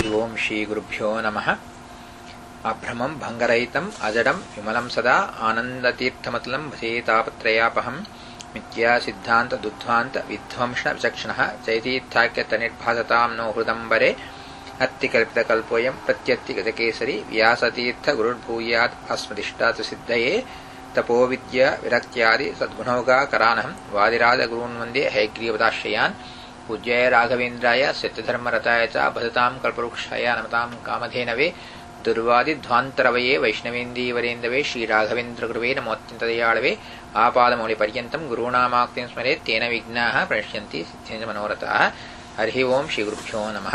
ಹರಿ ಓಂ ಶ್ರೀ ಗುರುಭ್ಯೋ ನಮಃ ಅಭ್ರಮಂ ಭಂಗರಹಿತಂ ಅಜಡಂ ವಿಮಲಂ ಸದಾ ಆನಂದತೀರ್ಥಮತಲಂ ಭಸೇತಾಪತ್ರಯಾಪಹಂ ಮಿಥ್ಯಾ ಸಿದ್ಧಾಂತ ದುಧ್ವಾಂತ ವಿಧ್ವಂಸ ವಿಚಕ್ಷಣಃ ಚೈತೀರ್ಥಾಖ್ಯತ ನಿರ್ಭಾಸತಾಂ ನೋ ಹೃದಂಬರೆ ಅತ್ತಿಕಲ್ಪಿತಕಲ್ಪೋಯಂ ಪ್ರತ್ಯತ್ತಿಗತಕೇಸರಿ ವ್ಯಾಸತೀರ್ಥ ಗುರುರ್ಭೂಯಾತ್ ಅಸ್ಮದಿಷ್ಟಾತು ಸಿದ್ಧಯೇ ತಪೋವಿದ್ಯ ವಿರಕ್ತ್ಯಾದಿ ಸದ್ಗುಣೋಗಾಕರಾನಹಂ ವಾದಿರಾಜ ಗುರೂನ್ ವಂದೇ ಹೈಗ್ರೀವದಾಶ್ರಯಾನ್ ಪೂಜ್ಯಾಯ ರಾಘವೇಂದ್ರಾಯ ಸತ್ಯಧರ್ಮರತಾಯ ಚ ಭಜತಾಂ ಕಲ್ಪವೃಕ್ಷಾಯ ನಮತಾಂ ಕಾಮಧೇನವೇ ದುರ್ವಾದಿಧ್ವಾಂತರವಯೇ ವೈಷ್ಣವೇಂದೀವರೇಂದವೇ ಶ್ರೀರಾಘವೇಂದ್ರ ಗುರುವೇ ನಮೋತ್ಯಂತದಯಾಳವೇ ಆಪಾದಮೌಳಿ ಪರ್ಯಂತಂ ಗುರುಣಾಮಾಕ್ತಿಂ ಸ್ಮರೆ ತೇನ ವಿಘ್ನಾಃ ಪ್ರಣಶ್ಯಂತಿ ಸಿದ್ಧೇಂದ್ರ ಮನೋರಥಾಃ ಹರಿ ಓಂ ಶ್ರೀ ಗುರುಭ್ಯೋ ನಮಃ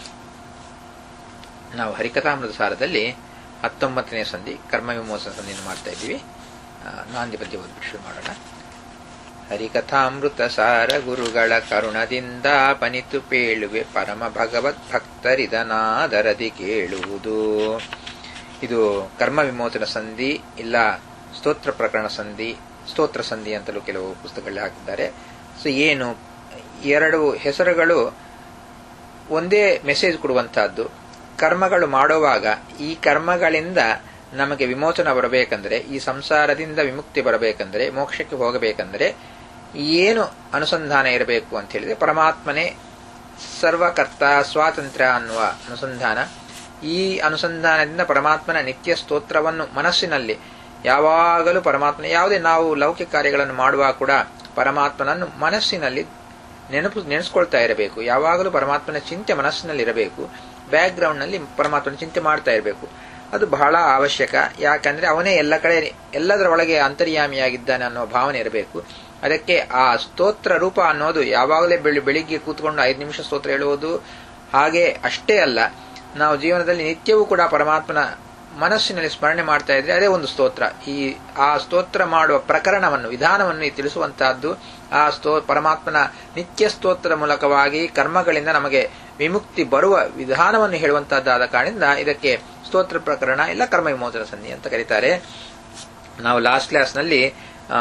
ನಾವು ಹರಿಕಥಾಮೃತ ಸಾರದಲ್ಲಿ ಹತ್ತೊಂಬತ್ತನೇ ಸಂಧಿ ಕರ್ಮ ವಿಮೋಚನ ಸಂಧಿಯನ್ನು ಮಾಡ್ತಾ ಇದ್ದೀವಿ ನಾಂದಿ ಪದ್ಯ ಓದ್ಬಿಟ್ಟು ಶುರು ಮಾಡೋಣ ಹರಿಕಥಾಮೃತ ಸಾರ ಗುರುಗಳ ಕರುಣದಿಂದ ಪನಿತು ಪೇಳುವೆ ಪರಮ ಭಗವತ್ ಭಕ್ತರಿದನಾದರದಿ ಕೇಳುವುದು ಇದು ಕರ್ಮ ವಿಮೋಚನ ಸಂಧಿ ಇಲ್ಲ ಸ್ತೋತ್ರ ಪ್ರಕರಣ ಸಂಧಿ ಸ್ತೋತ್ರ ಸಂಧಿ ಅಂತಲೂ ಕೆಲವು ಪುಸ್ತಕಗಳಲ್ಲಿ ಹಾಕಿದ್ದಾರೆ ಸೊ ಏನು ಎರಡು ಹೆಸರುಗಳು ಒಂದೇ ಮೆಸೇಜ್ ಕೊಡುವಂತಹದ್ದು ಕರ್ಮಗಳು ಮಾಡುವಾಗ ಈ ಕರ್ಮಗಳಿಂದ ನಮಗೆ ವಿಮೋಚನ ಬರಬೇಕಂದ್ರೆ ಈ ಸಂಸಾರದಿಂದ ವಿಮುಕ್ತಿ ಬರಬೇಕಂದ್ರೆ ಮೋಕ್ಷಕ್ಕೆ ಹೋಗಬೇಕಂದ್ರೆ ಏನು ಅನುಸಂಧಾನ ಇರಬೇಕು ಅಂತ ಹೇಳಿದ್ರೆ ಪರಮಾತ್ಮನೇ ಸರ್ವಕರ್ತ ಸ್ವಾತಂತ್ರ್ಯ ಅನ್ನುವ ಅನುಸಂಧಾನ ಈ ಅನುಸಂಧಾನದಿಂದ ಪರಮಾತ್ಮನ ನಿತ್ಯ ಸ್ತೋತ್ರವನ್ನು ಮನಸ್ಸಿನಲ್ಲಿ ಯಾವಾಗಲೂ ಪರಮಾತ್ಮನ ಯಾವುದೇ ನಾವು ಲೌಕಿಕ ಕಾರ್ಯಗಳನ್ನು ಮಾಡುವಾಗ ಕೂಡ ಪರಮಾತ್ಮನನ್ನು ಮನಸ್ಸಿನಲ್ಲಿ ನೆನಪು ನೆನೆಸ್ಕೊಳ್ತಾ ಇರಬೇಕು ಯಾವಾಗಲೂ ಪರಮಾತ್ಮನ ಚಿಂತೆ ಮನಸ್ಸಿನಲ್ಲಿ ಇರಬೇಕು ಬ್ಯಾಕ್ ಗ್ರೌಂಡ್ ನಲ್ಲಿ ಪರಮಾತ್ಮನ ಚಿಂತೆ ಮಾಡ್ತಾ ಇರಬೇಕು ಅದು ಬಹಳ ಅವಶ್ಯಕ ಯಾಕಂದ್ರೆ ಅವನೇ ಎಲ್ಲ ಕಡೆ ಎಲ್ಲದರ ಒಳಗೆ ಅಂತರ್ಯಾಮಿಯಾಗಿದ್ದಾನೆ ಅನ್ನೋ ಭಾವನೆ ಇರಬೇಕು ಅದಕ್ಕೆ ಆ ಸ್ತೋತ್ರ ರೂಪ ಅನ್ನೋದು ಯಾವಾಗಲೇ ಬೆಳಿ ಬೆಳಿಗ್ಗೆ ಕೂತ್ಕೊಂಡು ಐದು ನಿಮಿಷ ಸ್ತೋತ್ರ ಹೇಳುವುದು ಹಾಗೆ ಅಷ್ಟೇ ಅಲ್ಲ ನಾವು ಜೀವನದಲ್ಲಿ ನಿತ್ಯವೂ ಕೂಡ ಪರಮಾತ್ಮನ ಮನಸ್ಸಿನಲ್ಲಿ ಸ್ಮರಣೆ ಮಾಡ್ತಾ ಇದ್ರೆ ಅದೇ ಒಂದು ಸ್ತೋತ್ರ ಈ ಆ ಸ್ತೋತ್ರ ಮಾಡುವ ಪ್ರಕರಣವನ್ನು ವಿಧಾನವನ್ನು ತಿಳಿಸುವಂತಹದ್ದು ಆ ಸ್ತೋ ಪರಮಾತ್ಮನ ನಿತ್ಯ ಸ್ತೋತ್ರದ ಮೂಲಕವಾಗಿ ಕರ್ಮಗಳಿಂದ ನಮಗೆ ವಿಮುಕ್ತಿ ಬರುವ ವಿಧಾನವನ್ನು ಹೇಳುವಂತಹದ್ದಾದ ಕಾರಣದಿಂದ ಇದಕ್ಕೆ ಸ್ತೋತ್ರ ಪ್ರಕರಣ ಇಲ್ಲ ಕರ್ಮ ವಿಮೋಚನ ಸಂಧಿ ಅಂತ ಕರೀತಾರೆ ನಾವು ಲಾಸ್ಟ್ ಕ್ಲಾಸ್ನಲ್ಲಿ ಆ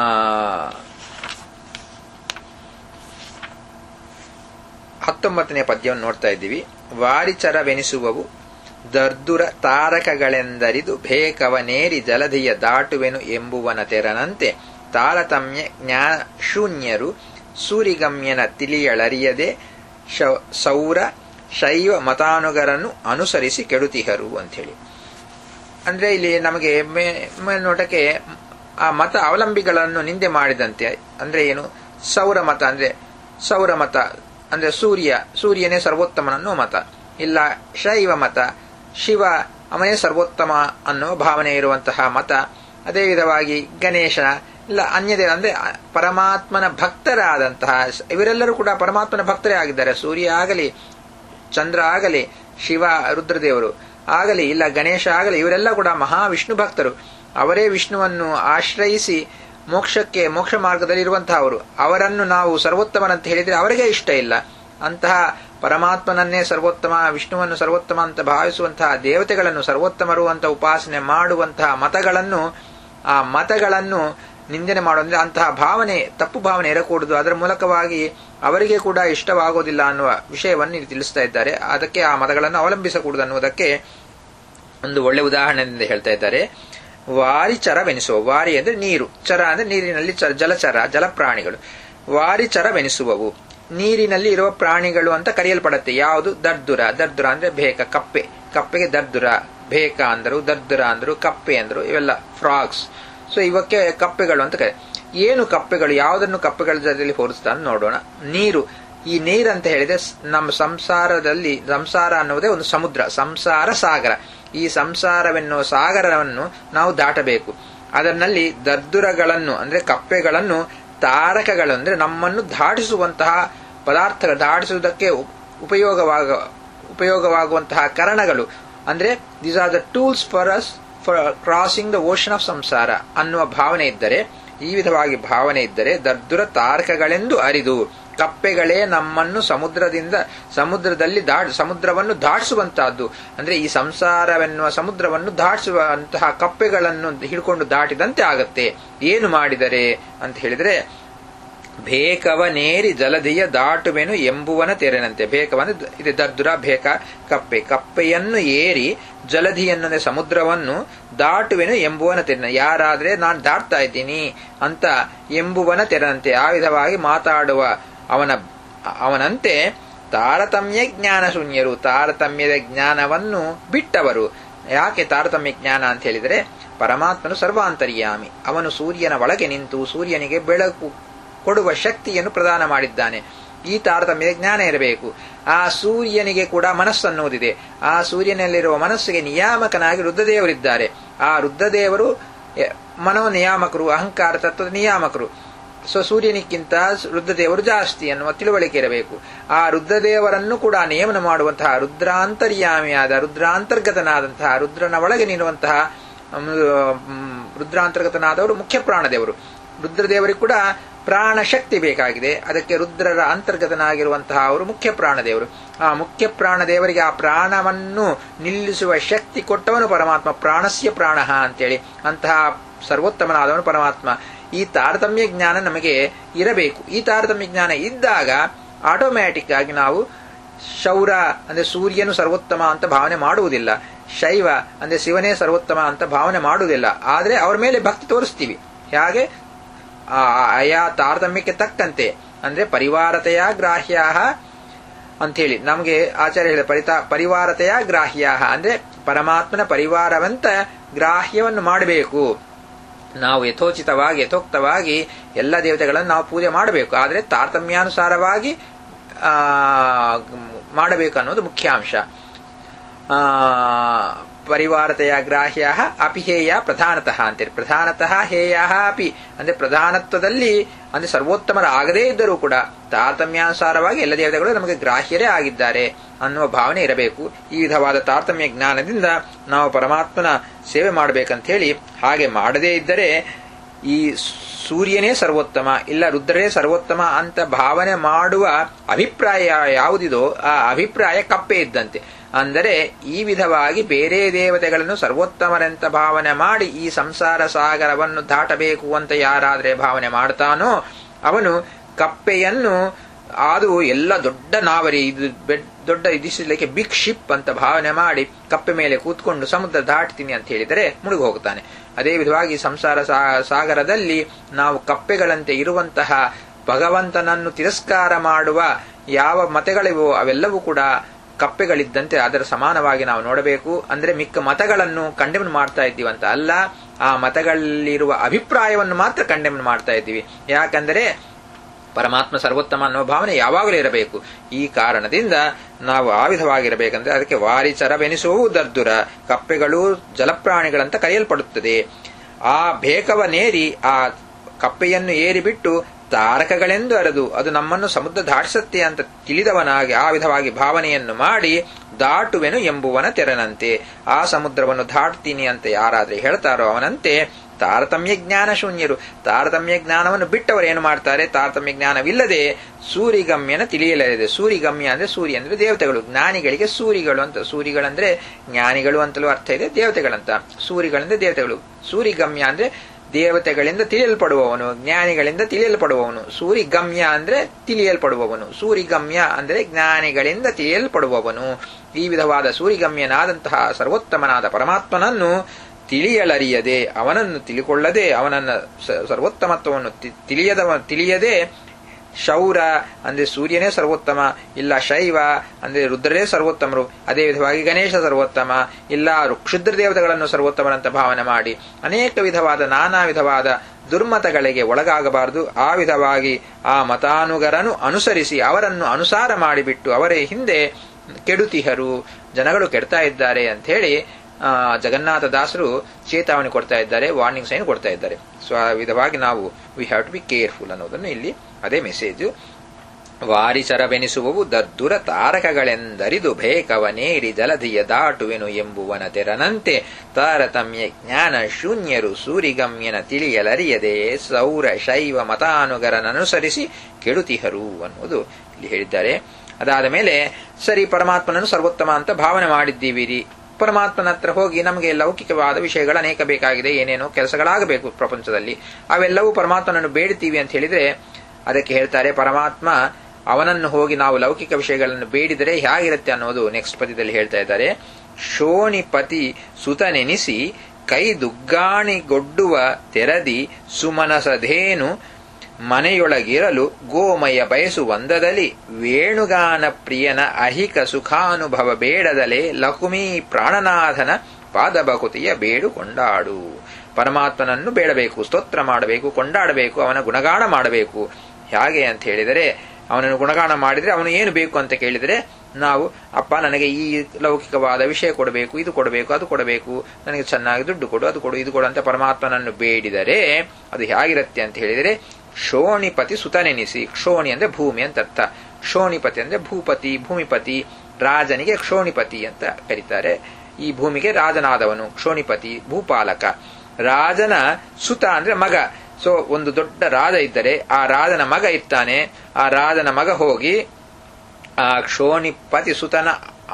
ಹತ್ತೊಂಬತ್ತನೇ ಪದ್ಯವನ್ನು ನೋಡ್ತಾ ಇದ್ದೀವಿ ವಾರಿಚರವೆನಿಸುವವು ದರ್ದುರ ತಾರಕಗಳೆಂದರಿದು ಬೇಕವನೇರಿ ಜಲಧಿಯ ದಾಟುವೆನು ಎಂಬುವನ ತೆರನಂತೆ ತಾರತಮ್ಯ ಜ್ಞಾನ ಶೂನ್ಯರು ಸೂರಿಗಮ್ಯನ ತಿಳಿಯಳರಿಯದೆ ಸೌರ ಶೈವ ಮತಾನುಗರನ್ನು ಅನುಸರಿಸಿ ಕೆಡುತಿಹರು ಅಂಥೇಳಿ ಅಂದ್ರೆ ಇಲ್ಲಿ ನಮಗೆ ನೋಟಕ್ಕೆ ಆ ಮತ ಅವಲಂಬಿಗಳನ್ನು ನಿಂದೆ ಮಾಡಿದಂತೆ ಅಂದ್ರೆ ಏನು ಸೌರ ಮತ ಅಂದ್ರೆ ಸೌರ ಮತ ಅಂದ್ರೆ ಸೂರ್ಯ ಸೂರ್ಯನೇ ಸರ್ವೋತ್ತಮನನ್ನೋ ಮತ ಇಲ್ಲ ಶೈವ ಮತ ಶಿವ ಅವನೇ ಸರ್ವೋತ್ತಮ ಅನ್ನೋ ಭಾವನೆ ಇರುವಂತಹ ಮತ ಅದೇ ವಿಧವಾಗಿ ಗಣೇಶ ಇಲ್ಲ ಅನ್ಯದೇ ಅಂದ್ರೆ ಪರಮಾತ್ಮನ ಭಕ್ತರಾದಂತಹ ಇವರೆಲ್ಲರೂ ಕೂಡ ಪರಮಾತ್ಮನ ಭಕ್ತರೇ ಆಗಿದ್ದಾರೆ ಸೂರ್ಯ ಆಗಲಿ ಚಂದ್ರ ಆಗಲಿ ಶಿವ ರುದ್ರದೇವರು ಆಗಲಿ ಇಲ್ಲ ಗಣೇಶ ಆಗಲಿ ಇವರೆಲ್ಲ ಕೂಡ ಮಹಾವಿಷ್ಣು ಭಕ್ತರು ಅವರೇ ವಿಷ್ಣುವನ್ನು ಆಶ್ರಯಿಸಿ ಮೋಕ್ಷಕ್ಕೆ ಮೋಕ್ಷ ಮಾರ್ಗದಲ್ಲಿ ಇರುವಂತಹವರು ಅವರನ್ನು ನಾವು ಸರ್ವೋತ್ತಮನಂತ ಹೇಳಿದ್ರೆ ಅವರಿಗೆ ಇಷ್ಟ ಇಲ್ಲ ಅಂತಹ ಪರಮಾತ್ಮನನ್ನೇ ಸರ್ವೋತ್ತಮ ವಿಷ್ಣುವನ್ನು ಸರ್ವೋತ್ತಮ ಅಂತ ಭಾವಿಸುವಂತಹ ದೇವತೆಗಳನ್ನು ಸರ್ವೋತ್ತಮರು ಅಂತ ಉಪಾಸನೆ ಮಾಡುವಂತಹ ಮತಗಳನ್ನು ಆ ಮತಗಳನ್ನು ನಿಂದನೆ ಮಾಡುವಂದ್ರೆ ಅಂತಹ ಭಾವನೆ ತಪ್ಪು ಭಾವನೆ ಇರಕೂಡದು ಅದರ ಮೂಲಕವಾಗಿ ಅವರಿಗೆ ಕೂಡ ಇಷ್ಟವಾಗೋದಿಲ್ಲ ಅನ್ನುವ ವಿಷಯವನ್ನು ಇಲ್ಲಿ ತಿಳಿಸ್ತಾ ಇದ್ದಾರೆ ಅದಕ್ಕೆ ಆ ಮತಗಳನ್ನು ಅವಲಂಬಿಸಕೂಡದು ಅನ್ನುವುದಕ್ಕೆ ಒಂದು ಒಳ್ಳೆ ಉದಾಹರಣೆಯಿಂದ ಹೇಳ್ತಾ ಇದ್ದಾರೆ ವಾರಿ ಚರವೆನಿಸುವ ವಾರಿ ಅಂದ್ರೆ ನೀರು ಚರ ಅಂದ್ರೆ ನೀರಿನಲ್ಲಿ ಜಲಚರ ಜಲಪ್ರಾಣಿಗಳು ವಾರಿ ಚರವೆನಿಸುವವು ನೀರಿನಲ್ಲಿ ಇರುವ ಪ್ರಾಣಿಗಳು ಅಂತ ಕರೆಯಲ್ಪಡುತ್ತೆ ಯಾವುದು ದರ್ದುರ ದರ್ದುರ ಅಂದ್ರೆ ಬೇಕ ಕಪ್ಪೆ ಕಪ್ಪೆಗೆ ದರ್ದುರ ಬೇಕ ಅಂದರು ದರ್ದುರ ಅಂದರು ಕಪ್ಪೆ ಅಂದರು ಇವೆಲ್ಲ ಫ್ರಾಗ್ಸ್ ಸೊ ಇವಕ್ಕೆ ಕಪ್ಪೆಗಳು ಅಂತ ಕರೆ ಏನು ಕಪ್ಪೆಗಳು ಯಾವುದನ್ನು ಕಪ್ಪೆಗಳ ಜೊತೆಯಲ್ಲಿ ಹೋಲಿಸ್ತಾ ನೋಡೋಣ ನೀರು ಈ ನೀರು ಅಂತ ಹೇಳಿದ್ರೆ ನಮ್ಮ ಸಂಸಾರದಲ್ಲಿ ಸಂಸಾರ ಅನ್ನುವುದೇ ಒಂದು ಸಮುದ್ರ ಸಂಸಾರ ಸಾಗರ ಈ ಸಂಸಾರವೆನ್ನುವ ಸಾಗರವನ್ನು ನಾವು ದಾಟಬೇಕು ಅದರಲ್ಲಿ ದರ್ದುರಗಳನ್ನು ಅಂದ್ರೆ ಕಪ್ಪೆಗಳನ್ನು ತಾರಕಗಳು ಅಂದ್ರೆ ನಮ್ಮನ್ನು ದಾಟಿಸುವಂತಹ ಪದಾರ್ಥಗಳು ದಾಟಿಸುವುದಕ್ಕೆ ಉಪಯೋಗವಾಗ ಉಪಯೋಗವಾಗುವಂತಹ ಕರಣಗಳು ಅಂದ್ರೆ these are the tools for us for crossing the ocean of samsara ಅನ್ನುವ ಭಾವನೆ ಇದ್ದರೆ ಈ ವಿಧವಾಗಿ ಭಾವನೆ ಇದ್ದರೆ ದರ್ದುರ ತಾರಕಗಳೆಂದು ಅರಿದು ಕಪ್ಪೆಗಳೇ ನಮ್ಮನ್ನು ಸಮುದ್ರದಿಂದ ಸಮುದ್ರದಲ್ಲಿ ದಾಟ್ ಸಮುದ್ರವನ್ನು ದಾಟಿಸುವಂತಹದ್ದು ಅಂದ್ರೆ ಈ ಸಂಸಾರವೆನ್ನುವ ಸಮುದ್ರವನ್ನು ದಾಟಿಸುವಂತಹ ಕಪ್ಪೆಗಳನ್ನು ಹಿಡ್ಕೊಂಡು ದಾಟಿದಂತೆ ಆಗತ್ತೆ ಏನು ಮಾಡಿದರೆ ಅಂತ ಹೇಳಿದ್ರೆ ಬೇಕವನೇರಿ ಜಲಧಿಯ ದಾಟುವೆನು ಎಂಬುವನ ತೆರೆನಂತೆ ಬೇಕವಂದ್ರೆ ಇದು ದರ್ದುರ ಬೇಕ ಕಪ್ಪೆ ಕಪ್ಪೆಯನ್ನು ಏರಿ ಜಲಧಿಯನ್ನಂದ್ರೆ ಸಮುದ್ರವನ್ನು ದಾಟುವೆನು ಎಂಬುವನ ತೆರೆನ ಯಾರಾದ್ರೆ ನಾನು ದಾಟ್ತಾ ಇದ್ದೀನಿ ಅಂತ ಎಂಬುವನ ತೆರೆನಂತೆ ಆ ವಿಧವಾಗಿ ಮಾತಾಡುವ ಅವನ ಅವನಂತೆ ತಾರತಮ್ಯ ಜ್ಞಾನ ಶೂನ್ಯರು ತಾರತಮ್ಯದ ಜ್ಞಾನವನ್ನು ಬಿಟ್ಟವರು ಯಾಕೆ ತಾರತಮ್ಯ ಜ್ಞಾನ ಅಂತ ಹೇಳಿದರೆ ಪರಮಾತ್ಮನು ಸರ್ವಾಂತರ್ಯಾಮಿ ಅವನು ಸೂರ್ಯನ ಒಳಗೆ ನಿಂತು ಸೂರ್ಯನಿಗೆ ಬೆಳಕು ಕೊಡುವ ಶಕ್ತಿಯನ್ನು ಪ್ರದಾನ ಮಾಡಿದ್ದಾನೆ ಈ ತಾರತಮ್ಯದ ಜ್ಞಾನ ಇರಬೇಕು ಆ ಸೂರ್ಯನಿಗೆ ಕೂಡ ಮನಸ್ಸನ್ನುವುದಿದೆ ಆ ಸೂರ್ಯನಲ್ಲಿರುವ ಮನಸ್ಸಿಗೆ ನಿಯಾಮಕನಾಗಿ ರುದ್ರದೇವರಿದ್ದಾರೆ ಆ ರುದ್ರದೇವರು ಮನೋ ನಿಯಾಮಕರು ಅಹಂಕಾರ ತತ್ವದ ನಿಯಾಮಕರು ಸೊ ಸೂರ್ಯನಿಕ್ಕಿಂತ ರುದ್ರದೇವರು ಜಾಸ್ತಿ ಅನ್ನುವ ತಿಳುವಳಿಕೆ ಇರಬೇಕು ಆ ರುದ್ರದೇವರನ್ನು ಕೂಡ ನಿಯಮನ ಮಾಡುವಂತಹ ರುದ್ರಾಂತರ್ಯಾಮಿಯಾದ ರುದ್ರಾಂತರ್ಗತನಾದಂತಹ ರುದ್ರನ ಒಳಗೆ ನಿಲ್ಲುವಂತಹ ರುದ್ರಾಂತರ್ಗತನಾದವರು ಮುಖ್ಯ ಪ್ರಾಣದೇವರು ರುದ್ರದೇವರಿಗೆ ಕೂಡ ಪ್ರಾಣ ಶಕ್ತಿ ಬೇಕಾಗಿದೆ ಅದಕ್ಕೆ ರುದ್ರರ ಅಂತರ್ಗತನಾಗಿರುವಂತಹ ಅವರು ಮುಖ್ಯ ಪ್ರಾಣದೇವರು ಆ ಮುಖ್ಯ ಪ್ರಾಣದೇವರಿಗೆ ಆ ಪ್ರಾಣವನ್ನು ನಿಲ್ಲಿಸುವ ಶಕ್ತಿ ಕೊಟ್ಟವನು ಪರಮಾತ್ಮ ಪ್ರಾಣಸ್ಯ ಪ್ರಾಣ ಅಂತೇಳಿ ಅಂತಹ ಸರ್ವೋತ್ತಮನಾದವನು ಪರಮಾತ್ಮ ಈ ತಾರತಮ್ಯ ಜ್ಞಾನ ನಮಗೆ ಇರಬೇಕು ಈ ತಾರತಮ್ಯ ಜ್ಞಾನ ಇದ್ದಾಗ ಆಟೋಮ್ಯಾಟಿಕ್ ಆಗಿ ನಾವು ಶೌರ ಅಂದ್ರೆ ಸೂರ್ಯನು ಸರ್ವೋತ್ತಮ ಅಂತ ಭಾವನೆ ಮಾಡುವುದಿಲ್ಲ ಶೈವ ಅಂದ್ರೆ ಶಿವನೇ ಸರ್ವೋತ್ತಮ ಅಂತ ಭಾವನೆ ಮಾಡುವುದಿಲ್ಲ ಆದರೆ ಅವರ ಮೇಲೆ ಭಕ್ತಿ ತೋರಿಸ್ತೀವಿ ಹೇಗೆ ಆಯಾ ತಾರತಮ್ಯಕ್ಕೆ ತಕ್ಕಂತೆ ಅಂದ್ರೆ ಪರಿವಾರತೆಯ ಗ್ರಾಹ್ಯ ಅಂಥೇಳಿ ನಮಗೆ ಆಚಾರ್ಯ ಹೇಳಿದ ಪರಿತಾ ಪರಿವಾರತೆಯ ಗ್ರಾಹ್ಯ ಅಂದ್ರೆ ಪರಮಾತ್ಮನ ಪರಿವಾರವಂತ ಗ್ರಾಹ್ಯವನ್ನು ಮಾಡಬೇಕು ನಾವು ಯಥೋಚಿತವಾಗಿ ಯಥೋಕ್ತವಾಗಿ ಎಲ್ಲ ದೇವತೆಗಳನ್ನು ನಾವು ಪೂಜೆ ಮಾಡಬೇಕು ಆದರೆ ತಾರತಮ್ಯಾನುಸಾರವಾಗಿ ಆ ಮಾಡಬೇಕು ಅನ್ನೋದು ಮುಖ್ಯಾಂಶ ಆ ಪರಿವಾರತೆಯ ಗ್ರಾಹ್ಯ ಅಪಿ ಹೇಯ ಪ್ರಧಾನತಃ ಅಂತೇಳಿ ಪ್ರಧಾನತಃ ಹೇಯ ಅಪಿ ಅಂದ್ರೆ ಪ್ರಧಾನತ್ವದಲ್ಲಿ ಅಂದ್ರೆ ಸರ್ವೋತ್ತಮರಾಗದೇ ಇದ್ದರೂ ಕೂಡ ತಾರತಮ್ಯಾನುಸಾರವಾಗಿ ಎಲ್ಲ ದೇವತೆಗಳು ನಮಗೆ ಗ್ರಾಹ್ಯರೇ ಆಗಿದ್ದಾರೆ ಅನ್ನುವ ಭಾವನೆ ಇರಬೇಕು ಈ ವಿಧವಾದ ತಾರತಮ್ಯ ಜ್ಞಾನದಿಂದ ನಾವು ಪರಮಾತ್ಮನ ಸೇವೆ ಮಾಡಬೇಕಂತ ಹೇಳಿ ಹಾಗೆ ಮಾಡದೇ ಇದ್ದರೆ ಈ ಸೂರ್ಯನೇ ಸರ್ವೋತ್ತಮ ಇಲ್ಲ ರುದ್ರನೇ ಸರ್ವೋತ್ತಮ ಅಂತ ಭಾವನೆ ಮಾಡುವ ಅಭಿಪ್ರಾಯ ಯಾವುದಿದೋ ಆ ಅಭಿಪ್ರಾಯ ಕಪ್ಪೆ ಇದ್ದಂತೆ ಅಂದರೆ ಈ ವಿಧವಾಗಿ ಬೇರೆ ದೇವತೆಗಳನ್ನು ಸರ್ವೋತ್ತಮರೆಂತ ಭಾವನೆ ಮಾಡಿ ಈ ಸಂಸಾರ ಸಾಗರವನ್ನು ದಾಟಬೇಕು ಅಂತ ಯಾರಾದರೆ ಭಾವನೆ ಮಾಡ್ತಾನೋ ಅವನು ಕಪ್ಪೆಯನ್ನು ಅದು ಎಲ್ಲ ದೊಡ್ಡ ನಾವರಿ ಇದು ದೊಡ್ಡ ಇದಿಸಲಿಕ್ಕೆ ಬಿಗ್ ಶಿಪ್ ಅಂತ ಭಾವನೆ ಮಾಡಿ ಕಪ್ಪೆ ಮೇಲೆ ಕೂತ್ಕೊಂಡು ಸಮುದ್ರ ದಾಟ್ತೀನಿ ಅಂತ ಹೇಳಿದರೆ ಮುಳುಗಿ ಹೋಗ್ತಾನೆ ಅದೇ ವಿಧವಾಗಿ ಸಂಸಾರ ಸಾಗರದಲ್ಲಿ ನಾವು ಕಪ್ಪೆಗಳಂತೆ ಇರುವಂತಹ ಭಗವಂತನನ್ನು ತಿರಸ್ಕಾರ ಮಾಡುವ ಯಾವ ಮತಗಳಿವೋ ಅವೆಲ್ಲವೂ ಕೂಡ ಕಪ್ಪೆಗಳಿದ್ದಂತೆ ಅದರ ಸಮಾನವಾಗಿ ನಾವು ನೋಡಬೇಕು ಅಂದ್ರೆ ಮಿಕ್ಕ ಮತಗಳನ್ನು ಕಂಡೆಮನ್ ಮಾಡ್ತಾ ಇದ್ದೀವಿ ಅಂತ ಅಲ್ಲ ಆ ಮತಗಳಲ್ಲಿರುವ ಅಭಿಪ್ರಾಯವನ್ನು ಮಾತ್ರ ಕಂಡೆಮನ್ ಮಾಡ್ತಾ ಇದ್ದೀವಿ ಯಾಕಂದರೆ ಪರಮಾತ್ಮ ಸರ್ವೋತ್ತಮ ಅನ್ನೋ ಭಾವನೆ ಯಾವಾಗಲೂ ಇರಬೇಕು ಈ ಕಾರಣದಿಂದ ನಾವು ಆ ವಿಧವಾಗಿರಬೇಕಂದ್ರೆ ಅದಕ್ಕೆ ವಾರಿಚರವೆನಿಸುವವು ದರ್ದುರ ಕಪ್ಪೆಗಳು ಜಲಪ್ರಾಣಿಗಳಂತ ಕರೆಯಲ್ಪಡುತ್ತದೆ ಆ ಬೇಕವನೇರಿ ಆ ಕಪ್ಪೆಯನ್ನು ಏರಿಬಿಟ್ಟು ತಾರಕಗಳೆಂದು ಅರೆದು ಅದು ನಮ್ಮನ್ನು ಸಮುದ್ರ ದಾಟಿಸುತ್ತೆ ಅಂತ ತಿಳಿದವನಾಗಿ ಆ ವಿಧವಾಗಿ ಭಾವನೆಯನ್ನು ಮಾಡಿ ದಾಟುವೆನು ಎಂಬುವನ ತೆರನಂತೆ ಆ ಸಮುದ್ರವನ್ನು ದಾಟ್ತೀನಿ ಅಂತ ಯಾರಾದ್ರೆ ಹೇಳ್ತಾರೋ ಅವನಂತೆ ತಾರತಮ್ಯ ಜ್ಞಾನ ಶೂನ್ಯರು ತಾರತಮ್ಯ ಜ್ಞಾನವನ್ನು ಬಿಟ್ಟವರು ಏನು ಮಾಡ್ತಾರೆ ತಾರತಮ್ಯ ಜ್ಞಾನವಿಲ್ಲದೆ ಸೂರಿಗಮ್ಯನ ತಿಳಿಯಲಿದೆ ಸೂರಿಗಮ್ಯ ಅಂದ್ರೆ ಸೂರ್ಯ ಅಂದ್ರೆ ದೇವತೆಗಳು ಜ್ಞಾನಿಗಳಿಗೆ ಸೂರಿಗಳು ಅಂತ ಸೂರಿಗಳಂದ್ರೆ ಜ್ಞಾನಿಗಳು ಅಂತಲೂ ಅರ್ಥ ಇದೆ ದೇವತೆಗಳಂತ ಸೂರಿಗಳಂದ್ರೆ ದೇವತೆಗಳು ಸೂರಿಗಮ್ಯ ಅಂದ್ರೆ ದೇವತೆಗಳಿಂದ ತಿಳಿಯಲ್ಪಡುವವನು ಜ್ಞಾನಿಗಳಿಂದ ತಿಳಿಯಲ್ಪಡುವವನು ಸೂರಿಗಮ್ಯ ಅಂದ್ರೆ ತಿಳಿಯಲ್ಪಡುವವನು ಸೂರಿಗಮ್ಯ ಅಂದ್ರೆ ಜ್ಞಾನಿಗಳಿಂದ ತಿಳಿಯಲ್ಪಡುವವನು ಈ ವಿಧವಾದ ಸೂರಿಗಮ್ಯನಾದಂತಹ ಸರ್ವೋತ್ತಮನಾದ ಪರಮಾತ್ಮನನ್ನು ತಿಳಿಯಲರಿಯದೆ ಅವನನ್ನು ತಿಳಿಕೊಳ್ಳದೆ ಅವನನ್ನ ಸರ್ವೋತ್ತಮತ್ವವನ್ನು ತಿಳಿಯದವ ತಿಳಿಯದೆ ಶೌರ ಅಂದ್ರೆ ಸೂರ್ಯನೇ ಸರ್ವೋತ್ತಮ ಇಲ್ಲ ಶೈವ ಅಂದ್ರೆ ರುದ್ರರೇ ಸರ್ವೋತ್ತಮರು ಅದೇ ವಿಧವಾಗಿ ಗಣೇಶ ಸರ್ವೋತ್ತಮ ಇಲ್ಲ ಕ್ಷುದ್ರ ದೇವತೆಗಳನ್ನು ಸರ್ವೋತ್ತಮರಂತ ಭಾವನೆ ಮಾಡಿ ಅನೇಕ ವಿಧವಾದ ನಾನಾ ವಿಧವಾದ ದುರ್ಮತಗಳಿಗೆ ಒಳಗಾಗಬಾರದು ಆ ವಿಧವಾಗಿ ಆ ಮತಾನುಗರನು ಅನುಸರಿಸಿ ಅವರನ್ನು ಅನುಸಾರ ಮಾಡಿಬಿಟ್ಟು ಅವರೇ ಹಿಂದೆ ಕೆಡುತಿಹರು ಜನಗಳು ಕೆಡ್ತಾ ಇದ್ದಾರೆ ಅಂತ ಹೇಳಿ ಜಗನ್ನಾಥ ದಾಸರು ಚೇತಾವಣೆ ಕೊಡ್ತಾ ಇದ್ದಾರೆ ವಾರ್ನಿಂಗ್ ಸೈನ್ ಕೊಡ್ತಾ ಇದ್ದಾರೆ ಸೊ ಆ ವಿಧವಾಗಿ ನಾವು we have to be careful ಅನ್ನೋದನ್ನು ಇಲ್ಲಿ ಅದೇ ಮೆಸೇಜು ವಾರಿಚರವೆನಿಸುವವು ದದ್ದುರ ತಾರಕಗಳೆಂದರಿದು ಬೇಕವನೇರಿ ಜಲಧಿಯ ದಾಟುವೆನು ಎಂಬುವನ ತೆರನಂತೆ ತಾರತಮ್ಯ ಜ್ಞಾನ ಶೂನ್ಯರು ಸೂರಿಗಮ್ಯನ ತಿಳಿಯಲರಿಯದೆ ಸೌರ ಶೈವ ಮತಾನುಗರನನುಸರಿಸಿ ಕೆಡುತಿಹರು ಅನ್ನುವುದು ಇಲ್ಲಿ ಹೇಳಿದ್ದಾರೆ ಅದಾದ ಮೇಲೆ ಸರಿ ಪರಮಾತ್ಮನನ್ನು ಸರ್ವೋತ್ತಮ ಅಂತ ಭಾವನೆ ಮಾಡಿದ್ದೀವಿರಿ ಪರಮಾತ್ಮನ ಹತ್ರ ಹೋಗಿ ನಮಗೆ ಲೌಕಿಕವಾದ ವಿಷಯಗಳು ಅನೇಕ ಬೇಕಾಗಿದೆ ಏನೇನೋ ಕೆಲಸಗಳಾಗಬೇಕು ಪ್ರಪಂಚದಲ್ಲಿ ಅವೆಲ್ಲವೂ ಪರಮಾತ್ಮನನ್ನು ಬೇಡ್ತೀವಿ ಅಂತ ಹೇಳಿದ್ರೆ ಅದಕ್ಕೆ ಹೇಳ್ತಾರೆ ಪರಮಾತ್ಮ ಅವನನ್ನು ಹೋಗಿ ನಾವು ಲೌಕಿಕ ವಿಷಯಗಳನ್ನು ಬೇಡಿದರೆ ಹೇಗಿರುತ್ತೆ ಅನ್ನೋದು ನೆಕ್ಸ್ಟ್ ಪದ್ಯದಲ್ಲಿ ಹೇಳ್ತಾ ಇದ್ದಾರೆ ಶೋಣಿಪತಿ ಸುತನೆನಿಸಿ ಕೈ ದುಗ್ಗಾಣಿಗೊಡ್ಡುವ ತೆರದಿ ಸುಮನಸಧೇನು ಮನೆಯೊಳಗಿರಲು ಗೋಮಯ ಬಯಸುವಂದದಲ್ಲಿ ವೇಣುಗಾನ ಪ್ರಿಯನ ಅಹಿಕ ಸುಖಾನುಭವ ಬೇಡದಲೆ ಲಕುಮಿ ಪ್ರಾಣನಾಥನ ಪಾದಭಕುತಿಯ ಬೇಡು ಕೊಂಡಾಡು ಪರಮಾತ್ಮನನ್ನು ಬೇಡಬೇಕು ಸ್ತೋತ್ರ ಮಾಡಬೇಕು ಕೊಂಡಾಡಬೇಕು ಅವನ ಗುಣಗಾನ ಮಾಡಬೇಕು ಹೇಗೆ ಅಂತ ಹೇಳಿದರೆ ಅವನನ್ನು ಗುಣಗಾನ ಮಾಡಿದರೆ ಅವನು ಏನು ಬೇಕು ಅಂತ ಕೇಳಿದರೆ ನಾವು ಅಪ್ಪ ನನಗೆ ಈ ಲೌಕಿಕವಾದ ವಿಷಯ ಕೊಡಬೇಕು ಇದು ಕೊಡಬೇಕು ಅದು ಕೊಡಬೇಕು ನನಗೆ ಚೆನ್ನಾಗಿ ದುಡ್ಡು ಕೊಡು ಅದು ಕೊಡು ಇದು ಕೊಡು ಅಂತ ಪರಮಾತ್ಮನನ್ನು ಬೇಡಿದರೆ ಅದು ಹೇಗಿರುತ್ತೆ ಅಂತ ಹೇಳಿದರೆ ಶೋಣಿಪತಿ ಸುತನೆನಿಸಿ ಕ್ಷೋಣಿ ಅಂದ್ರೆ ಭೂಮಿ ಅಂತ ಅರ್ಥ ಶೋಣಿಪತಿ ಅಂದ್ರೆ ಭೂಪತಿ ಭೂಮಿಪತಿ ರಾಜನಿಗೆ ಕ್ಷೋಣಿಪತಿ ಅಂತ ಕರೀತಾರೆ ಈ ಭೂಮಿಗೆ ರಾಜನಾದವನು ಕ್ಷೋಣಿಪತಿ ಭೂಪಾಲಕ ರಾಜನ ಸುತ ಅಂದ್ರೆ ಮಗ ಸೊ ಒಂದು ದೊಡ್ಡ ರಾಜ ಇದ್ದರೆ ಆ ರಾಜನ ಮಗ ಇರ್ತಾನೆ ಆ ರಾಜನ ಮಗ ಹೋಗಿ ಆ ಕ್ಷೋಣಿಪತಿ ಸುತನ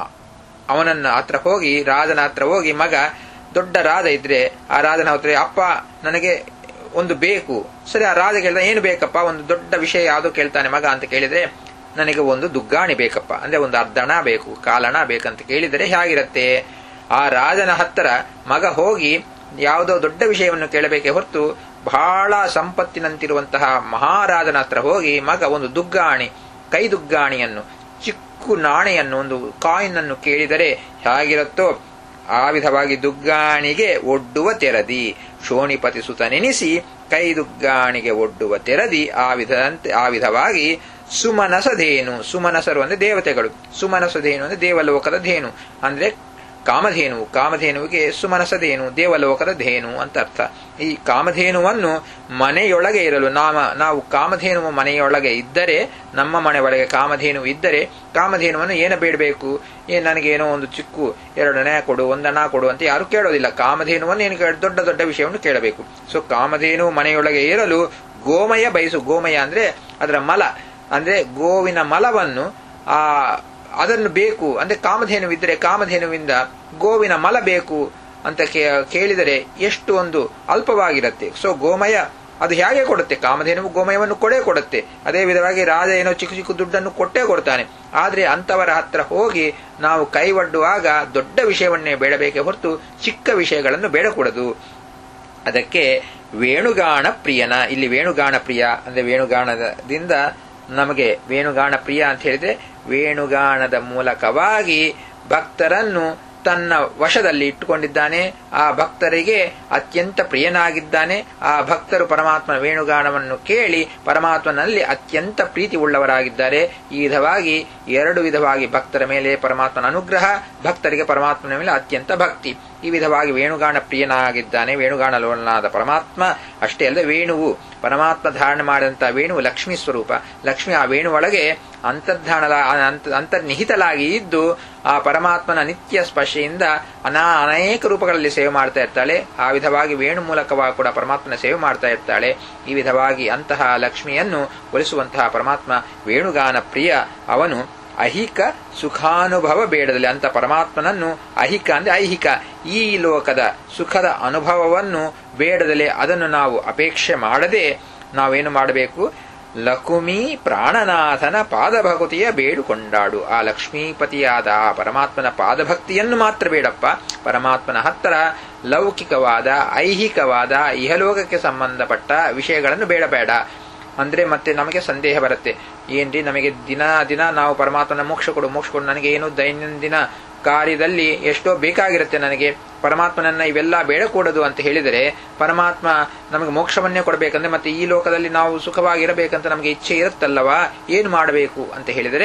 ಅವನನ್ನ ಹತ್ರ ಹೋಗಿ ರಾಜನ ಹತ್ರ ಹೋಗಿ ಮಗ ದೊಡ್ಡ ರಾಜ ಇದ್ರೆ ಆ ರಾಜನ ಹತ್ರ ಅಪ್ಪ ನನಗೆ ಒಂದು ಬೇಕು ಸರಿ ಆ ರಾಜ ಕೇಳ್ದ ಏನು ಬೇಕಪ್ಪ ಒಂದು ದೊಡ್ಡ ವಿಷಯ ಯಾವುದು ಕೇಳ್ತಾನೆ ಮಗ ಅಂತ ಕೇಳಿದ್ರೆ ನನಗೆ ಒಂದು ದುಗ್ಗಾಣಿ ಬೇಕಪ್ಪ ಅಂದ್ರೆ ಒಂದು ಅರ್ಧಣ ಬೇಕು ಕಾಲಣ ಬೇಕಂತ ಕೇಳಿದರೆ ಹೇಗಿರತ್ತೆ ಆ ರಾಜನ ಹತ್ತಿರ ಮಗ ಹೋಗಿ ಯಾವುದೋ ದೊಡ್ಡ ವಿಷಯವನ್ನು ಕೇಳಬೇಕೆ ಹೊರತು ಬಹಳ ಸಂಪತ್ತಿನಂತಿರುವಂತಹ ಮಹಾರಾಜನ ಹತ್ರ ಹೋಗಿ ಮಗ ಒಂದು ದುಗ್ಗಾಣಿ ಕೈ ದುಗ್ಗಾಣಿಯನ್ನು ಚಿಕ್ಕು ನಾಣೆಯನ್ನು ಒಂದು ಕಾಯಿನ್ ಅನ್ನು ಕೇಳಿದರೆ ಹೇಗಿರುತ್ತೋ ಆ ವಿಧವಾಗಿ ದುಗ್ಗಾಣಿಗೆ ಒಡ್ಡುವ ತೆರದಿ ಶೋಣಿಪತಿ ಸುತ ನೆನೆಸಿ ಕೈ ದುಗ್ಗಾಣಿಗೆ ಒಡ್ಡುವ ತೆರದಿ ಆ ವಿಧದಂತೆ ಆ ವಿಧವಾಗಿ ಸುಮನಸಧೇನು ಸುಮನಸರು ಅಂದ್ರೆ ದೇವತೆಗಳು ಸುಮನಸಧೇನು ಅಂದ್ರೆ ದೇವಲೋಕದ ಧೇನು ಅಂದ್ರೆ ಕಾಮಧೇನು ಕಾಮಧೇನುವಿಗೆ ಸುಮನಸಧೇನು ದೇವಲೋಕದ ಧೇನು ಅಂತ ಅರ್ಥ ಈ ಕಾಮಧೇನುವನ್ನು ಮನೆಯೊಳಗೆ ಇರಲು ನಾಮ ನಾವು ಕಾಮಧೇನುವು ಮನೆಯೊಳಗೆ ಇದ್ದರೆ ನಮ್ಮ ಮನೆ ಒಳಗೆ ಕಾಮಧೇನು ಇದ್ದರೆ ಕಾಮಧೇನುವನ್ನು ಏನು ಬೇಡಬೇಕು ಏ ನನಗೇನೋ ಒಂದು ಚಿಕ್ಕು ಎರಡನೇ ಕೊಡು ಒಂದಣ ಕೊಡು ಅಂತ ಯಾರು ಕೇಳೋದಿಲ್ಲ ಕಾಮಧೇನುವನ್ನು ಏನು ದೊಡ್ಡ ದೊಡ್ಡ ವಿಷಯವನ್ನು ಕೇಳಬೇಕು ಸೊ ಕಾಮಧೇನು ಮನೆಯೊಳಗೆ ಇರಲು ಗೋಮಯ ಬಯಸು ಗೋಮಯ ಅಂದ್ರೆ ಅದರ ಮಲ ಅಂದ್ರೆ ಗೋವಿನ ಮಲವನ್ನು ಆ ಅದನ್ನು ಬೇಕು ಅಂದ್ರೆ ಕಾಮಧೇನುವಿದ್ದರೆ ಕಾಮಧೇನುವಿಂದ ಗೋವಿನ ಮಲ ಬೇಕು ಅಂತ ಕೇಳಿದರೆ ಎಷ್ಟು ಒಂದು ಅಲ್ಪವಾಗಿರುತ್ತೆ ಸೊ ಗೋಮಯ ಅದು ಹೇಗೆ ಕೊಡುತ್ತೆ ಕಾಮಧೇನುವು ಗೋಮಯವನ್ನು ಕೊಡೇ ಕೊಡುತ್ತೆ ಅದೇ ವಿಧವಾಗಿ ರಾಜ ಏನೋ ಚಿಕ್ಕ ಚಿಕ್ಕ ದುಡ್ಡನ್ನು ಕೊಟ್ಟೇ ಕೊಡ್ತಾನೆ ಆದ್ರೆ ಅಂತವರ ಹತ್ರ ಹೋಗಿ ನಾವು ಕೈ ಒಡ್ಡುವಾಗ ದೊಡ್ಡ ವಿಷಯವನ್ನೇ ಬೇಡಬೇಕೆ ಹೊರತು ಚಿಕ್ಕ ವಿಷಯಗಳನ್ನು ಬೇಡಕೂಡದು ಅದಕ್ಕೆ ವೇಣುಗಾಣ ಪ್ರಿಯನ ಇಲ್ಲಿ ವೇಣುಗಾಣ ಪ್ರಿಯ ಅಂದ್ರೆ ವೇಣುಗಾಣದಿಂದ ನಮಗೆ ವೇಣುಗಾಣ ಪ್ರಿಯ ಅಂತ ಹೇಳಿದ್ರೆ ವೇಣುಗಾಣದ ಮೂಲಕವಾಗಿ ಭಕ್ತರನ್ನು ತನ್ನ ವಶದಲ್ಲಿ ಇಟ್ಟುಕೊಂಡಿದ್ದಾನೆ ಆ ಭಕ್ತರಿಗೆ ಅತ್ಯಂತ ಪ್ರಿಯನಾಗಿದ್ದಾನೆ ಆ ಭಕ್ತರು ಪರಮಾತ್ಮನ ವೇಣುಗಾನವನ್ನು ಕೇಳಿ ಪರಮಾತ್ಮನಲ್ಲಿ ಅತ್ಯಂತ ಪ್ರೀತಿ ಉಳ್ಳವರಾಗಿದ್ದಾರೆ ಈ ವಿಧವಾಗಿ ಎರಡು ವಿಧವಾಗಿ ಭಕ್ತರ ಮೇಲೆ ಪರಮಾತ್ಮನ ಅನುಗ್ರಹ ಭಕ್ತರಿಗೆ ಪರಮಾತ್ಮನ ಮೇಲೆ ಅತ್ಯಂತ ಭಕ್ತಿ ಈ ವಿಧವಾಗಿ ವೇಣುಗಾನ ಪ್ರಿಯನಾಗಿದ್ದಾನೆ ವೇಣುಗಾನ ಲೋಲನಾದ ಪರಮಾತ್ಮ ಅಷ್ಟೇ ಅಲ್ಲದೆ ವೇಣುವು ಪರಮಾತ್ಮ ಧಾರಣೆ ಮಾಡಿದಂತಹ ವೇಣುವು ಲಕ್ಷ್ಮೀ ಸ್ವರೂಪ ಲಕ್ಷ್ಮಿ ಆ ವೇಣು ಒಳಗೆ ಅಂತರ್ಧಾನಲ ಅಂತರ್ನಿಹಿತಲಾಗಿ ಇದ್ದು ಆ ಪರಮಾತ್ಮನ ನಿತ್ಯ ಸ್ಪರ್ಶೆಯಿಂದ ಅನಾ ಅನೇಕ ರೂಪಗಳಲ್ಲಿ ಸೇವೆ ಮಾಡ್ತಾ ಇರ್ತಾಳೆ ಆ ವಿಧವಾಗಿ ವೇಣು ಮೂಲಕವಾಗಿ ಕೂಡ ಪರಮಾತ್ಮನ ಸೇವೆ ಮಾಡ್ತಾ ಇರ್ತಾಳೆ ಈ ವಿಧವಾಗಿ ಅಂತಹ ಲಕ್ಷ್ಮಿಯನ್ನು ಒಲಿಸುವಂತಹ ಪರಮಾತ್ಮ ವೇಣುಗಾನ ಪ್ರಿಯ ಅವನು ಅಹಿಕ ಸುಖಾನುಭವ ಬೇಡದಲ್ಲಿ ಅಂತ ಪರಮಾತ್ಮನನ್ನು ಅಹಿಕ ಅಂದ್ರೆ ಐಹಿಕ ಈ ಲೋಕದ ಸುಖದ ಅನುಭವವನ್ನು ಬೇಡದಲೆ ಅದನ್ನು ನಾವು ಅಪೇಕ್ಷೆ ಮಾಡದೆ ನಾವೇನು ಮಾಡಬೇಕು ಲಕುಮಿ ಪ್ರಾಣನಾಥನ ಪಾದಭಕ್ತಿಯ ಬೇಡುಕೊಂಡಾಡು ಆ ಲಕ್ಷ್ಮೀಪತಿಯಾದ ಆ ಪರಮಾತ್ಮನ ಪಾದಭಕ್ತಿಯನ್ನು ಮಾತ್ರ ಬೇಡಪ್ಪ ಪರಮಾತ್ಮನ ಹತ್ತಿರ ಲೌಕಿಕವಾದ ಐಹಿಕವಾದ ಇಹಲೋಕಕ್ಕೆ ಸಂಬಂಧಪಟ್ಟ ವಿಷಯಗಳನ್ನು ಬೇಡಬೇಡ ಅಂದ್ರೆ ಮತ್ತೆ ನಮಗೆ ಸಂದೇಹ ಬರುತ್ತೆ ಏನ್ರಿ ನಮಗೆ ದಿನ ದಿನ ನಾವು ಪರಮಾತ್ಮನ ಮೋಕ್ಷ ಕೊಡು ಮೋಕ್ಷ ಕೊಡು ನನಗೆ ಏನು ದೈನಂದಿನ ಕಾರ್ಯದಲ್ಲಿ ಎಷ್ಟೋ ಬೇಕಾಗಿರುತ್ತೆ ನನಗೆ ಪರಮಾತ್ಮನನ್ನ ಇವೆಲ್ಲ ಬೇಡಕೂಡದು ಅಂತ ಹೇಳಿದರೆ ಪರಮಾತ್ಮ ನಮಗೆ ಮೋಕ್ಷವನ್ನೇ ಕೊಡಬೇಕಂದ್ರೆ ಮತ್ತೆ ಈ ಲೋಕದಲ್ಲಿ ನಾವು ಸುಖವಾಗಿರಬೇಕಂತ ನಮಗೆ ಇಚ್ಛೆ ಇರುತ್ತಲ್ಲವಾ ಏನು ಮಾಡಬೇಕು ಅಂತ ಹೇಳಿದರೆ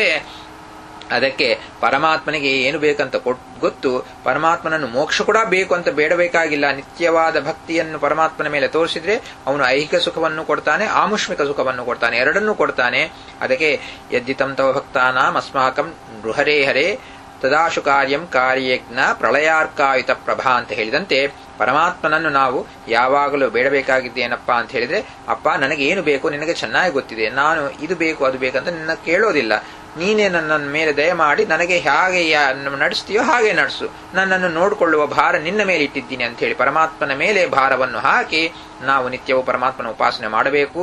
ಅದಕ್ಕೆ ಪರಮಾತ್ಮನಿಗೆ ಏನು ಬೇಕಂತ ಗೊತ್ತು ಪರಮಾತ್ಮನನ್ನು ಮೋಕ್ಷ ಕೂಡ ಬೇಕು ಅಂತ ಬೇಡಬೇಕಾಗಿಲ್ಲ ನಿತ್ಯವಾದ ಭಕ್ತಿಯನ್ನು ಪರಮಾತ್ಮನ ಮೇಲೆ ತೋರಿಸಿದ್ರೆ ಅವನು ಐಹಿಕ ಸುಖವನ್ನು ಕೊಡ್ತಾನೆ ಆಮುಷ್ಮಿಕ ಸುಖವನ್ನು ಕೊಡ್ತಾನೆ ಎರಡನ್ನೂ ಕೊಡ್ತಾನೆ ಅದಕ್ಕೆ ಯದ್ದಿತಂ ತವ ಭಕ್ತಾನಾಂ ಅಸ್ಮಾಕಂ ನೃಹರೇ ಹರೇ ತದಾಶು ಕಾರ್ಯಂ ಕಾರ್ಯಜ್ಞ ಪ್ರಳಯಾರ್ಕಾಯುತ ಪ್ರಭಾ ಅಂತ ಹೇಳಿದಂತೆ ಪರಮಾತ್ಮನನ್ನು ನಾವು ಯಾವಾಗಲೂ ಬೇಡಬೇಕಾಗಿದ್ದೇನಪ್ಪ ಅಂತ ಹೇಳಿದ್ರೆ ಅಪ್ಪ ನನಗೆ ಏನು ಬೇಕು ನಿನಗೆ ಚೆನ್ನಾಗಿ ಗೊತ್ತಿದೆ ನಾನು ಇದು ಬೇಕು ಅದು ಬೇಕಂತ ನಿನ್ನ ಕೇಳೋದಿಲ್ಲ ನೀನೇ ನನ್ನ ಮೇಲೆ ದಯಮಾಡಿ ನನಗೆ ಹೇಗೆ ನಡೆಸ್ತೀಯೋ ಹಾಗೆ ನಡೆಸು ನನ್ನನ್ನು ನೋಡಿಕೊಳ್ಳುವ ಭಾರ ನಿನ್ನ ಮೇಲೆ ಇಟ್ಟಿದ್ದೀನಿ ಅಂತ ಹೇಳಿ ಪರಮಾತ್ಮನ ಮೇಲೆ ಭಾರವನ್ನು ಹಾಕಿ ನಾವು ನಿತ್ಯವೂ ಪರಮಾತ್ಮನ ಉಪಾಸನೆ ಮಾಡಬೇಕು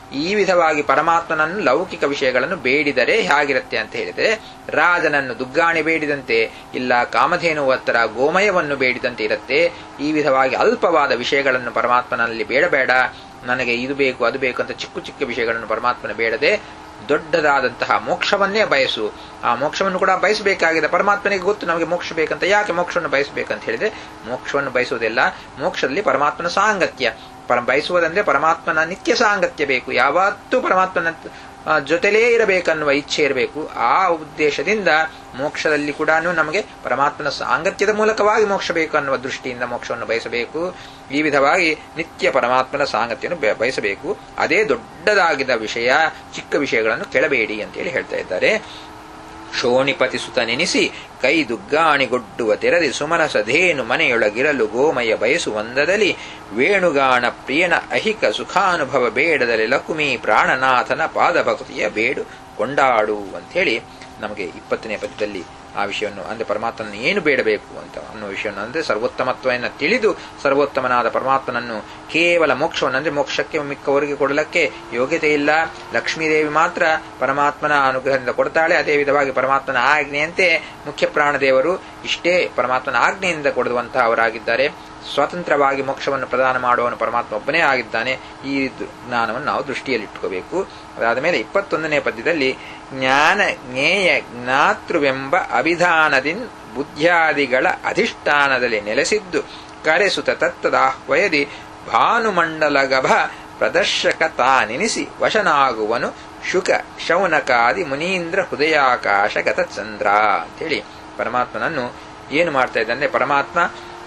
ಈ ವಿಧವಾಗಿ ಪರಮಾತ್ಮನನ್ನು ಲೌಕಿಕ ವಿಷಯಗಳನ್ನು ಬೇಡಿದರೆ ಹೇಗಿರುತ್ತೆ ಅಂತ ಹೇಳಿದ್ರೆ ರಾಜನನ್ನು ದುಗ್ಗಾಣಿ ಬೇಡಿದಂತೆ ಇಲ್ಲ ಕಾಮಧೇನು ಹತ್ತರ ಗೋಮಯವನ್ನು ಬೇಡಿದಂತೆ ಇರುತ್ತೆ ಈ ವಿಧವಾಗಿ ಅಲ್ಪವಾದ ವಿಷಯಗಳನ್ನು ಪರಮಾತ್ಮನಲ್ಲಿ ಬೇಡಬೇಡ ನನಗೆ ಇದು ಬೇಕು ಅದು ಬೇಕು ಅಂತ ಚಿಕ್ಕ ಚಿಕ್ಕ ವಿಷಯಗಳನ್ನು ಪರಮಾತ್ಮನ ಬೇಡದೆ ದೊಡ್ಡದಾದಂತಹ ಮೋಕ್ಷವನ್ನೇ ಬಯಸು ಆ ಮೋಕ್ಷವನ್ನು ಕೂಡ ಬಯಸಬೇಕಾಗಿದೆ ಪರಮಾತ್ಮನಿಗೆ ಗೊತ್ತು ನಮಗೆ ಮೋಕ್ಷ ಬೇಕಂತ ಯಾಕೆ ಮೋಕ್ಷವನ್ನು ಬಯಸಬೇಕಂತ ಹೇಳಿದ್ರೆ ಮೋಕ್ಷವನ್ನು ಬಯಸುವುದಿಲ್ಲ ಮೋಕ್ಷದಲ್ಲಿ ಪರಮಾತ್ಮನ ಸಾಂಗತ್ಯ ಪರ ಬಯಸುವುದಂದ್ರೆ ಪರಮಾತ್ಮನ ನಿತ್ಯ ಸಾಂಗತ್ಯ ಬೇಕು ಯಾವತ್ತೂ ಪರಮಾತ್ಮನ ಜೊತೆಲೇ ಇರಬೇಕನ್ನುವ ಇಚ್ಛೆ ಇರಬೇಕು ಆ ಉದ್ದೇಶದಿಂದ ಮೋಕ್ಷದಲ್ಲಿ ಕೂಡ ನಮಗೆ ಪರಮಾತ್ಮನ ಸಾಂಗತ್ಯದ ಮೂಲಕವಾಗಿ ಮೋಕ್ಷ ಬೇಕು ಅನ್ನುವ ದೃಷ್ಟಿಯಿಂದ ಮೋಕ್ಷವನ್ನು ಬಯಸಬೇಕು ಈ ವಿಧವಾಗಿ ನಿತ್ಯ ಪರಮಾತ್ಮನ ಸಾಂಗತ್ಯವನ್ನು ಬಯಸಬೇಕು ಅದೇ ದೊಡ್ಡದಾಗಿದ್ದ ವಿಷಯ ಚಿಕ್ಕ ವಿಷಯಗಳನ್ನು ಕೆಳಬೇಡಿ ಅಂತೇಳಿ ಹೇಳ್ತಾ ಇದ್ದಾರೆ ಶೋಣಿಪತಿ ಸುತ ನೆನೆಸಿ ಕೈ ದುಗ್ಗಾಣಿಗೊಡ್ಡುವ ತೆರದಿ ಸುಮನಸಧೇನು ಮನೆಯೊಳಗಿರಲು ಗೋಮಯ ಬಯಸುವಂದದಲ್ಲಿ ವೇಣುಗಾಣ ಪ್ರಿಯನ ಅಹಿಕ ಸುಖಾನುಭವ ಬೇಡದಲ್ಲಿ ಲಕುಮಿ ಪ್ರಾಣನಾಥನ ಪಾದಭಕ್ತಿಯ ಬೇಡು ಕೊಂಡಾಡು ಅಂಥೇಳಿ ನಮಗೆ ಇಪ್ಪತ್ತನೇ ಪದ್ಯದಲ್ಲಿ ಆ ವಿಷಯವನ್ನು ಅಂದ್ರೆ ಪರಮಾತ್ಮನ ಏನು ಬೇಡಬೇಕು ಅಂತ ಅನ್ನೋ ವಿಷಯವನ್ನು ಅಂದ್ರೆ ಸರ್ವೋತ್ತಮತ್ವವನ್ನು ತಿಳಿದು ಸರ್ವೋತ್ತಮನಾದ ಪರಮಾತ್ಮನನ್ನು ಕೇವಲ ಮೋಕ್ಷವನ್ನು ಅಂದ್ರೆ ಮೋಕ್ಷಕ್ಕೆ ಮಿಕ್ಕವರಿಗೆ ಕೊಡಲಕ್ಕೆ ಯೋಗ್ಯತೆ ಇಲ್ಲ ಲಕ್ಷ್ಮೀದೇವಿ ಮಾತ್ರ ಪರಮಾತ್ಮನ ಅನುಗ್ರಹದಿಂದ ಕೊಡ್ತಾಳೆ ಅದೇ ವಿಧವಾಗಿ ಪರಮಾತ್ಮನ ಆಜ್ಞೆಯಂತೆ ಮುಖ್ಯ ಪ್ರಾಣದೇವರು ಇಷ್ಟೇ ಪರಮಾತ್ಮನ ಆಜ್ಞೆಯಿಂದ ಕೊಡುವಂತಹ ಅವರಾಗಿದ್ದಾರೆ ಸ್ವತಂತ್ರವಾಗಿ ಮೋಕ್ಷವನ್ನು ಪ್ರದಾನ ಮಾಡುವವನು ಪರಮಾತ್ಮ ಒಬ್ಬನೇ ಆಗಿದ್ದಾನೆ ಈ ಜ್ಞಾನವನ್ನು ನಾವು ದೃಷ್ಟಿಯಲ್ಲಿಟ್ಟುಕೋಬೇಕು ಅದಾದ ಮೇಲೆ ಇಪ್ಪತ್ತೊಂದನೇ ಪದ್ಯದಲ್ಲಿ ಜ್ಞಾನ ಜ್ಞೇಯ ಜ್ಞಾತೃವೆಂಬ ಅಭಿಧಾನದಿನ್ ಬುದ್ಧ್ಯಾದಿಗಳ ಅಧಿಷ್ಠಾನದಲ್ಲಿ ನೆಲೆಸಿದ್ದು ಕರೆಸುತ ತತ್ತದಾಹ್ವಯದಿ ಭಾನುಮಂಡಲ ಗಭ ಪ್ರದರ್ಶಕ ತಾನೆನಿಸಿ ವಶನಾಗುವನು ಶುಕ ಶೌನಕಾದಿ ಮುನೀಂದ್ರ ಹೃದಯಾಕಾಶ ಗತಚಂದ್ರ ಅಂತೇಳಿ ಪರಮಾತ್ಮನನ್ನು ಏನು ಮಾಡ್ತಾ ಇದ್ದಾನೆ ಪರಮಾತ್ಮ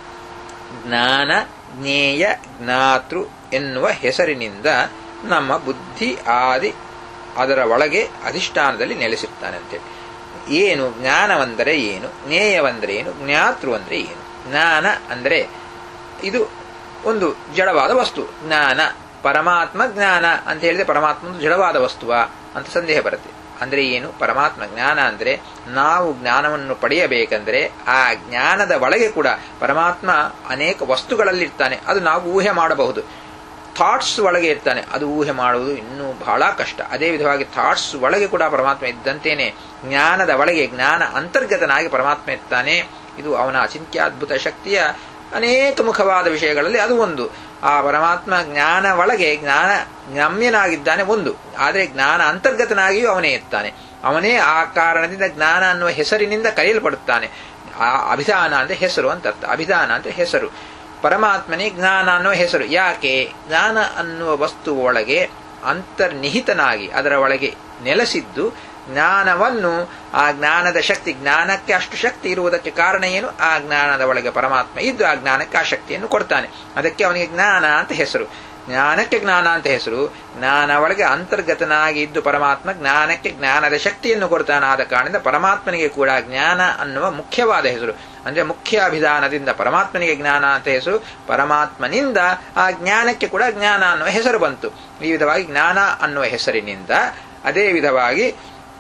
ಜ್ಞಾನ ಜ್ಞೇಯ ಜ್ಞಾತೃ ಎನ್ನುವ ಹೆಸರಿನಿಂದ ನಮ್ಮ ಬುದ್ಧಿ ಆದಿ ಅದರ ಒಳಗೆ ಅಧಿಷ್ಠಾನದಲ್ಲಿ ನೆಲೆಸಿರ್ತಾನೆ ಅಂತೇಳಿ ಏನು ಜ್ಞಾನವಂದರೆ ಏನು ಜ್ಞೇಯವಂದರೆ ಏನು ಜ್ಞಾತೃ ಅಂದರೆ ಏನು ಜ್ಞಾನ ಅಂದರೆ ಇದು ಒಂದು ಜಡವಾದ ವಸ್ತು ಜ್ಞಾನ ಪರಮಾತ್ಮ ಜ್ಞಾನ ಅಂತ ಹೇಳಿದ್ರೆ ಪರಮಾತ್ಮ ಒಂದು ಜಡವಾದ ವಸ್ತುವ ಅಂತ ಸಂದೇಹ ಬರುತ್ತೆ ಅಂದ್ರೆ ಏನು ಪರಮಾತ್ಮ ಜ್ಞಾನ ಅಂದ್ರೆ ನಾವು ಜ್ಞಾನವನ್ನು ಪಡೆಯಬೇಕಂದ್ರೆ ಆ ಜ್ಞಾನದ ಒಳಗೆ ಕೂಡ ಪರಮಾತ್ಮ ಅನೇಕ ವಸ್ತುಗಳಲ್ಲಿರ್ತಾನೆ ಅದು ನಾವು ಊಹೆ ಮಾಡಬಹುದು ಥಾಟ್ಸ್ ಒಳಗೆ ಇರ್ತಾನೆ ಅದು ಊಹೆ ಮಾಡುವುದು ಇನ್ನೂ ಬಹಳ ಕಷ್ಟ ಅದೇ ವಿಧವಾಗಿ ಥಾಟ್ಸ್ ಒಳಗೆ ಕೂಡ ಪರಮಾತ್ಮ ಇದ್ದಂತೇನೆ ಜ್ಞಾನದ ಒಳಗೆ ಜ್ಞಾನ ಅಂತರ್ಗತನಾಗಿ ಪರಮಾತ್ಮ ಇರ್ತಾನೆ ಇದು ಅವನ ಅಚಿಂತ್ಯಾದ್ಭುತ ಶಕ್ತಿಯ ಅನೇಕ ಮುಖವಾದ ವಿಷಯಗಳಲ್ಲಿ ಅದು ಒಂದು ಆ ಪರಮಾತ್ಮ ಜ್ಞಾನ ಒಳಗೆ ಜ್ಞಾನ ಗಮ್ಯನಾಗಿದ್ದಾನೆ ಒಂದು ಆದರೆ ಜ್ಞಾನ ಅಂತರ್ಗತನಾಗಿಯೂ ಅವನೇ ಇರ್ತಾನೆ ಅವನೇ ಆ ಕಾರಣದಿಂದ ಜ್ಞಾನ ಅನ್ನುವ ಹೆಸರಿನಿಂದ ಕರೆಯಲ್ಪಡುತ್ತಾನೆ ಆ ಅಭಿಧಾನ ಅಂದ್ರೆ ಹೆಸರು ಅಂತ ಅರ್ಥ ಅಭಿಧಾನ ಅಂದ್ರೆ ಹೆಸರು ಪರಮಾತ್ಮನೇ ಜ್ಞಾನ ಅನ್ನುವ ಹೆಸರು ಯಾಕೆ ಜ್ಞಾನ ಅನ್ನುವ ವಸ್ತು ಒಳಗೆ ಅಂತರ್ನಿಹಿತನಾಗಿ ಅದರ ಒಳಗೆ ನೆಲೆಸಿದ್ದು ಜ್ಞಾನವನ್ನು ಆ ಜ್ಞಾನದ ಶಕ್ತಿ ಜ್ಞಾನಕ್ಕೆ ಅಷ್ಟು ಶಕ್ತಿ ಇರುವುದಕ್ಕೆ ಕಾರಣ ಏನು ಆ ಜ್ಞಾನದ ಒಳಗೆ ಪರಮಾತ್ಮ ಇದ್ದು ಆ ಜ್ಞಾನಕ್ಕೆ ಆ ಶಕ್ತಿಯನ್ನು ಕೊಡ್ತಾನೆ ಅದಕ್ಕೆ ಅವನಿಗೆ ಜ್ಞಾನ ಅಂತ ಹೆಸರು ಜ್ಞಾನಕ್ಕೆ ಜ್ಞಾನ ಅಂತ ಹೆಸರು ಜ್ಞಾನ ಒಳಗೆ ಅಂತರ್ಗತನಾಗಿ ಇದ್ದು ಪರಮಾತ್ಮ ಜ್ಞಾನಕ್ಕೆ ಜ್ಞಾನದ ಶಕ್ತಿಯನ್ನು ಕೊಡ್ತಾನೆ ಆದ ಕಾರಣದಿಂದ ಪರಮಾತ್ಮನಿಗೆ ಕೂಡ ಜ್ಞಾನ ಅನ್ನುವ ಮುಖ್ಯವಾದ ಹೆಸರು ಅಂದ್ರೆ ಮುಖ್ಯ ಅಭಿಧಾನದಿಂದ ಪರಮಾತ್ಮನಿಗೆ ಜ್ಞಾನ ಅಂತ ಹೆಸರು ಪರಮಾತ್ಮನಿಂದ ಆ ಜ್ಞಾನಕ್ಕೆ ಕೂಡ ಜ್ಞಾನ ಅನ್ನುವ ಹೆಸರು ಬಂತು ಈ ವಿಧವಾಗಿ ಜ್ಞಾನ ಅನ್ನುವ ಹೆಸರಿನಿಂದ ಅದೇ ವಿಧವಾಗಿ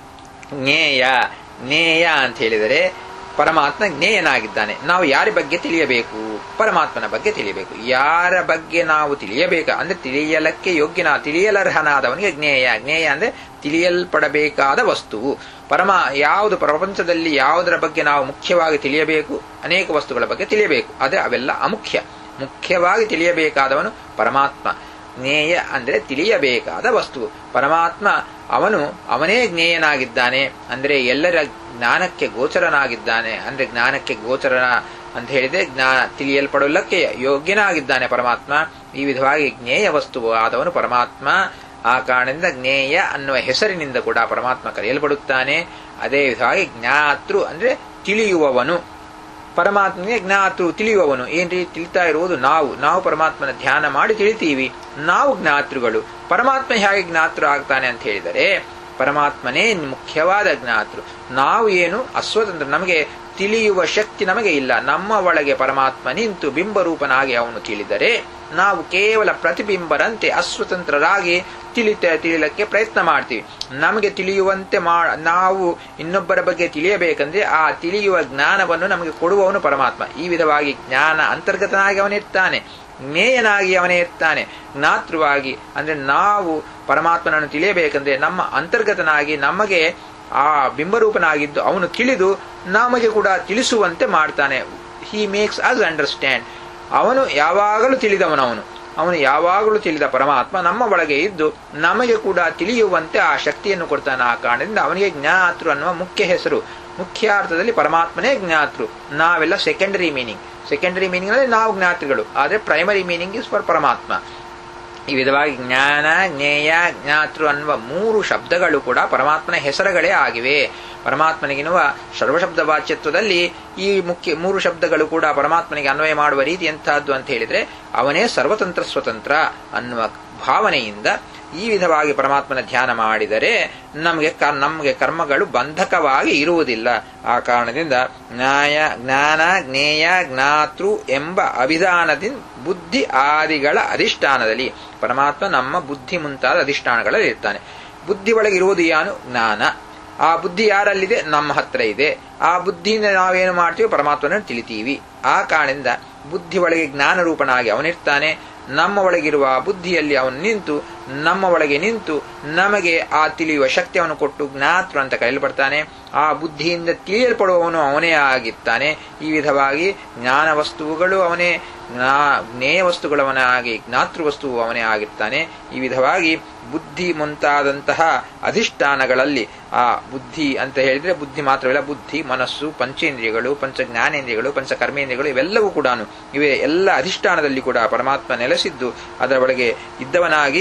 ಜ್ಞೇಯ ಜ್ಞೇಯ ಅಂತ ಹೇಳಿದರೆ ಪರಮಾತ್ಮ ಜ್ಞೇಯನಾಗಿದ್ದಾನೆ ನಾವು ಯಾರ ಬಗ್ಗೆ ತಿಳಿಯಬೇಕು ಪರಮಾತ್ಮನ ಬಗ್ಗೆ ತಿಳಿಯಬೇಕು ಯಾರ ಬಗ್ಗೆ ನಾವು ತಿಳಿಯಬೇಕು ಅಂದ್ರೆ ತಿಳಿಯಲಕ್ಕೆ ಯೋಗ್ಯನ ತಿಳಿಯಲರ್ಹನಾದವನಿಗೆ ಜ್ಞೇಯ ಜ್ಞೇಯ ಅಂದ್ರೆ ತಿಳಿಯಲ್ಪಡಬೇಕಾದ ವಸ್ತುವು ಪರಮ ಯಾವುದು ಪ್ರಪಂಚದಲ್ಲಿ ಯಾವುದರ ಬಗ್ಗೆ ನಾವು ಮುಖ್ಯವಾಗಿ ತಿಳಿಯಬೇಕು ಅನೇಕ ವಸ್ತುಗಳ ಬಗ್ಗೆ ತಿಳಿಯಬೇಕು ಆದರೆ ಅವೆಲ್ಲ ಅಮುಖ್ಯ ಮುಖ್ಯವಾಗಿ ತಿಳಿಯಬೇಕಾದವನು ಪರಮಾತ್ಮ ಜ್ಞೇಯ ಅಂದ್ರೆ ತಿಳಿಯಬೇಕಾದ ವಸ್ತು ಪರಮಾತ್ಮ ಅವನು ಅವನೇ ಜ್ಞೇಯನಾಗಿದ್ದಾನೆ ಅಂದ್ರೆ ಎಲ್ಲರ ಜ್ಞಾನಕ್ಕೆ ಗೋಚರನಾಗಿದ್ದಾನೆ ಅಂದ್ರೆ ಜ್ಞಾನಕ್ಕೆ ಗೋಚರನ ಅಂತ ಹೇಳಿದ್ರೆ ಜ್ಞಾನ ತಿಳಿಯಲ್ಪಡಲಕ್ಕೆ ಯೋಗ್ಯನಾಗಿದ್ದಾನೆ ಪರಮಾತ್ಮ ಈ ವಿಧವಾಗಿ ಜ್ಞೇಯ ವಸ್ತುವು ಆದವನು ಪರಮಾತ್ಮ ಆ ಕಾರಣದಿಂದ ಜ್ಞೇಯ ಅನ್ನುವ ಹೆಸರಿನಿಂದ ಕೂಡ ಪರಮಾತ್ಮ ಕರೆಯಲ್ಪಡುತ್ತಾನೆ ಅದೇ ವಿಧವಾಗಿ ಜ್ಞಾತೃ ಅಂದ್ರೆ ತಿಳಿಯುವವನು ಪರಮಾತ್ಮನಿಗೆ ಜ್ಞಾತೃ ತಿಳಿಯುವವನು ಏನ್ರಿ ತಿಳಿತಾ ಇರುವುದು ನಾವು ನಾವು ಪರಮಾತ್ಮನ ಧ್ಯಾನ ಮಾಡಿ ತಿಳಿತೀವಿ ನಾವು ಜ್ಞಾತೃಗಳು ಪರಮಾತ್ಮ ಹೇಗೆ ಜ್ಞಾತೃ ಆಗ್ತಾನೆ ಅಂತ ಹೇಳಿದರೆ ಪರಮಾತ್ಮನೇ ಮುಖ್ಯವಾದ ಜ್ಞಾತೃ ನಾವು ಏನು ಅಸ್ವತಂತ್ರ ನಮಗೆ ತಿಳಿಯುವ ಶಕ್ತಿ ನಮಗೆ ಇಲ್ಲ ನಮ್ಮ ಒಳಗೆ ಪರಮಾತ್ಮ ನಿಂತು ಬಿಂಬರೂಪನಾಗಿ ಅವನು ತಿಳಿದರೆ ನಾವು ಕೇವಲ ಪ್ರತಿಬಿಂಬರಂತೆ ಅಸ್ವತಂತ್ರರಾಗಿ ತಿಳಿತ ತಿಳಿಯಲಿಕ್ಕೆ ಪ್ರಯತ್ನ ಮಾಡ್ತೀವಿ ನಮಗೆ ತಿಳಿಯುವಂತೆ ಮಾ ನಾವು ಇನ್ನೊಬ್ಬರ ಬಗ್ಗೆ ತಿಳಿಯಬೇಕಂದ್ರೆ ಆ ತಿಳಿಯುವ ಜ್ಞಾನವನ್ನು ನಮಗೆ ಕೊಡುವವನು ಪರಮಾತ್ಮ ಈ ವಿಧವಾಗಿ ಜ್ಞಾನ ಅಂತರ್ಗತನಾಗಿ ಅವನಿರ್ತಾನೆ ಜ್ಞೇಯನಾಗಿ ಅವನೇ ಇರ್ತಾನೆ ಜ್ಞಾತೃವಾಗಿ ಅಂದ್ರೆ ನಾವು ಪರಮಾತ್ಮನನ್ನು ತಿಳಿಯಬೇಕಂದ್ರೆ ನಮ್ಮ ಅಂತರ್ಗತನಾಗಿ ನಮಗೆ ಆ ಬಿಂಬರೂಪನಾಗಿದ್ದು ಅವನು ತಿಳಿದು ನಮಗೆ ಕೂಡ ತಿಳಿಸುವಂತೆ ಮಾಡ್ತಾನೆ ಹಿ ಮೇಕ್ಸ್ ಅಸ್ ಅಂಡರ್ಸ್ಟ್ಯಾಂಡ್ ಅವನು ಯಾವಾಗಲೂ ತಿಳಿದವನು ಅವನು ಅವನು ಯಾವಾಗಲೂ ತಿಳಿದ ಪರಮಾತ್ಮ ನಮ್ಮ ಒಳಗೆ ಇದ್ದು ನಮಗೆ ಕೂಡ ತಿಳಿಯುವಂತೆ ಆ ಶಕ್ತಿಯನ್ನು ಕೊಡ್ತಾನೆ ಆ ಕಾರಣದಿಂದ ಅವನಿಗೆ ಜ್ಞಾತೃ ಅನ್ನುವ ಮುಖ್ಯ ಹೆಸರು ಮುಖ್ಯಾರ್ಥದಲ್ಲಿ ಪರಮಾತ್ಮನೇ ಜ್ಞಾತೃ ನಾವೆಲ್ಲ ಸೆಕೆಂಡರಿ ಮೀನಿಂಗ್ ಸೆಕೆಂಡರಿ ಮೀನಿಂಗ್ ಅಂದ್ರೆ ನಾವು ಜ್ಞಾತೃಗಳು ಆದರೆ ಪ್ರೈಮರಿ ಮೀನಿಂಗ್ ಇಸ್ ಫಾರ್ ಪರಮಾತ್ಮ ಈ ವಿಧವಾಗಿ ಜ್ಞಾನ ಜ್ಞೇಯ ಜ್ಞಾತೃ ಅನ್ನುವ ಮೂರು ಶಬ್ದಗಳು ಕೂಡ ಪರಮಾತ್ಮನ ಹೆಸರುಗಳೇ ಆಗಿವೆ ಪರಮಾತ್ಮನಿಗಿರುವ ಸರ್ವಶಬ್ದ ವಾಚ್ಯತ್ವದಲ್ಲಿ ಈ ಮುಖ್ಯ ಮೂರು ಶಬ್ದಗಳು ಕೂಡ ಪರಮಾತ್ಮನಿಗೆ ಅನ್ವಯ ಮಾಡುವ ರೀತಿ ಎಂತಹದ್ದು ಅಂತ ಹೇಳಿದ್ರೆ ಅವನೇ ಸರ್ವತಂತ್ರ ಸ್ವತಂತ್ರ ಅನ್ನುವ ಭಾವನೆಯಿಂದ ಈ ವಿಧವಾಗಿ ಪರಮಾತ್ಮನ ಧ್ಯಾನ ಮಾಡಿದರೆ ನಮಗೆ ನಮಗೆ ಕರ್ಮಗಳು ಬಂಧಕವಾಗಿ ಇರುವುದಿಲ್ಲ ಆ ಕಾರಣದಿಂದ ನ್ಯಾಯ ಜ್ಞಾನ ಜ್ಞೇಯ ಜ್ಞಾತೃ ಎಂಬ ಅಭಿಧಾನದಿಂದ ಬುದ್ಧಿ ಆದಿಗಳ ಅಧಿಷ್ಠಾನದಲ್ಲಿ ಪರಮಾತ್ಮ ನಮ್ಮ ಬುದ್ಧಿ ಮುಂತಾದ ಅಧಿಷ್ಠಾನಗಳಲ್ಲಿ ಇರ್ತಾನೆ ಬುದ್ಧಿ ಒಳಗೆ ಇರುವುದು ಯಾನು ಜ್ಞಾನ ಆ ಬುದ್ಧಿ ಯಾರಲ್ಲಿದೆ ನಮ್ಮ ಹತ್ರ ಇದೆ ಆ ಬುದ್ಧಿಯಿಂದ ನಾವೇನು ಮಾಡ್ತೀವಿ ಪರಮಾತ್ಮನನ್ನು ತಿಳಿತೀವಿ ಆ ಕಾರಣದಿಂದ ಬುದ್ಧಿ ಒಳಗೆ ಜ್ಞಾನ ರೂಪನಾಗಿ ಅವನಿರ್ತಾನೆ ನಮ್ಮ ಒಳಗಿರುವ ಬುದ್ಧಿಯಲ್ಲಿ ಅವನು ನಿಂತು ನಮ್ಮ ಒಳಗೆ ನಿಂತು ನಮಗೆ ಆ ತಿಳಿಯುವ ಶಕ್ತಿಯನ್ನು ಕೊಟ್ಟು ಜ್ಞಾತೃ ಅಂತ ಕರೆಯಲ್ಪಡ್ತಾನೆ ಆ ಬುದ್ಧಿಯಿಂದ ತಿಳಿಯಲ್ಪಡುವವನು ಅವನೇ ಆಗಿರ್ತಾನೆ ಈ ವಿಧವಾಗಿ ಜ್ಞಾನ ವಸ್ತುಗಳು ಅವನೇ ಜ್ಞೇಯ ವಸ್ತುಗಳು ಅವನೇ ಆಗಿ ಜ್ಞಾತೃ ವಸ್ತುವು ಅವನೇ ಆಗಿರ್ತಾನೆ ಈ ವಿಧವಾಗಿ ಬುದ್ಧಿ ಮುಂತಾದಂತಹ ಅಧಿಷ್ಠಾನಗಳಲ್ಲಿ ಆ ಬುದ್ಧಿ ಅಂತ ಹೇಳಿದ್ರೆ ಬುದ್ಧಿ ಮಾತ್ರವಲ್ಲ ಬುದ್ಧಿ ಮನಸ್ಸು ಪಂಚೇಂದ್ರಿಯಗಳು ಪಂಚ ಜ್ಞಾನೇಂದ್ರಿಯಗಳು ಪಂಚ ಕರ್ಮೇಂದ್ರಿಯಗಳು ಇವೆಲ್ಲವೂ ಕೂಡ ಇವೇ ಎಲ್ಲ ಅಧಿಷ್ಠಾನದಲ್ಲಿ ಕೂಡ ಪರಮಾತ್ಮ ನೆಲೆಸಿದ್ದು ಅದರ ಒಳಗೆ ಇದ್ದವನಾಗಿ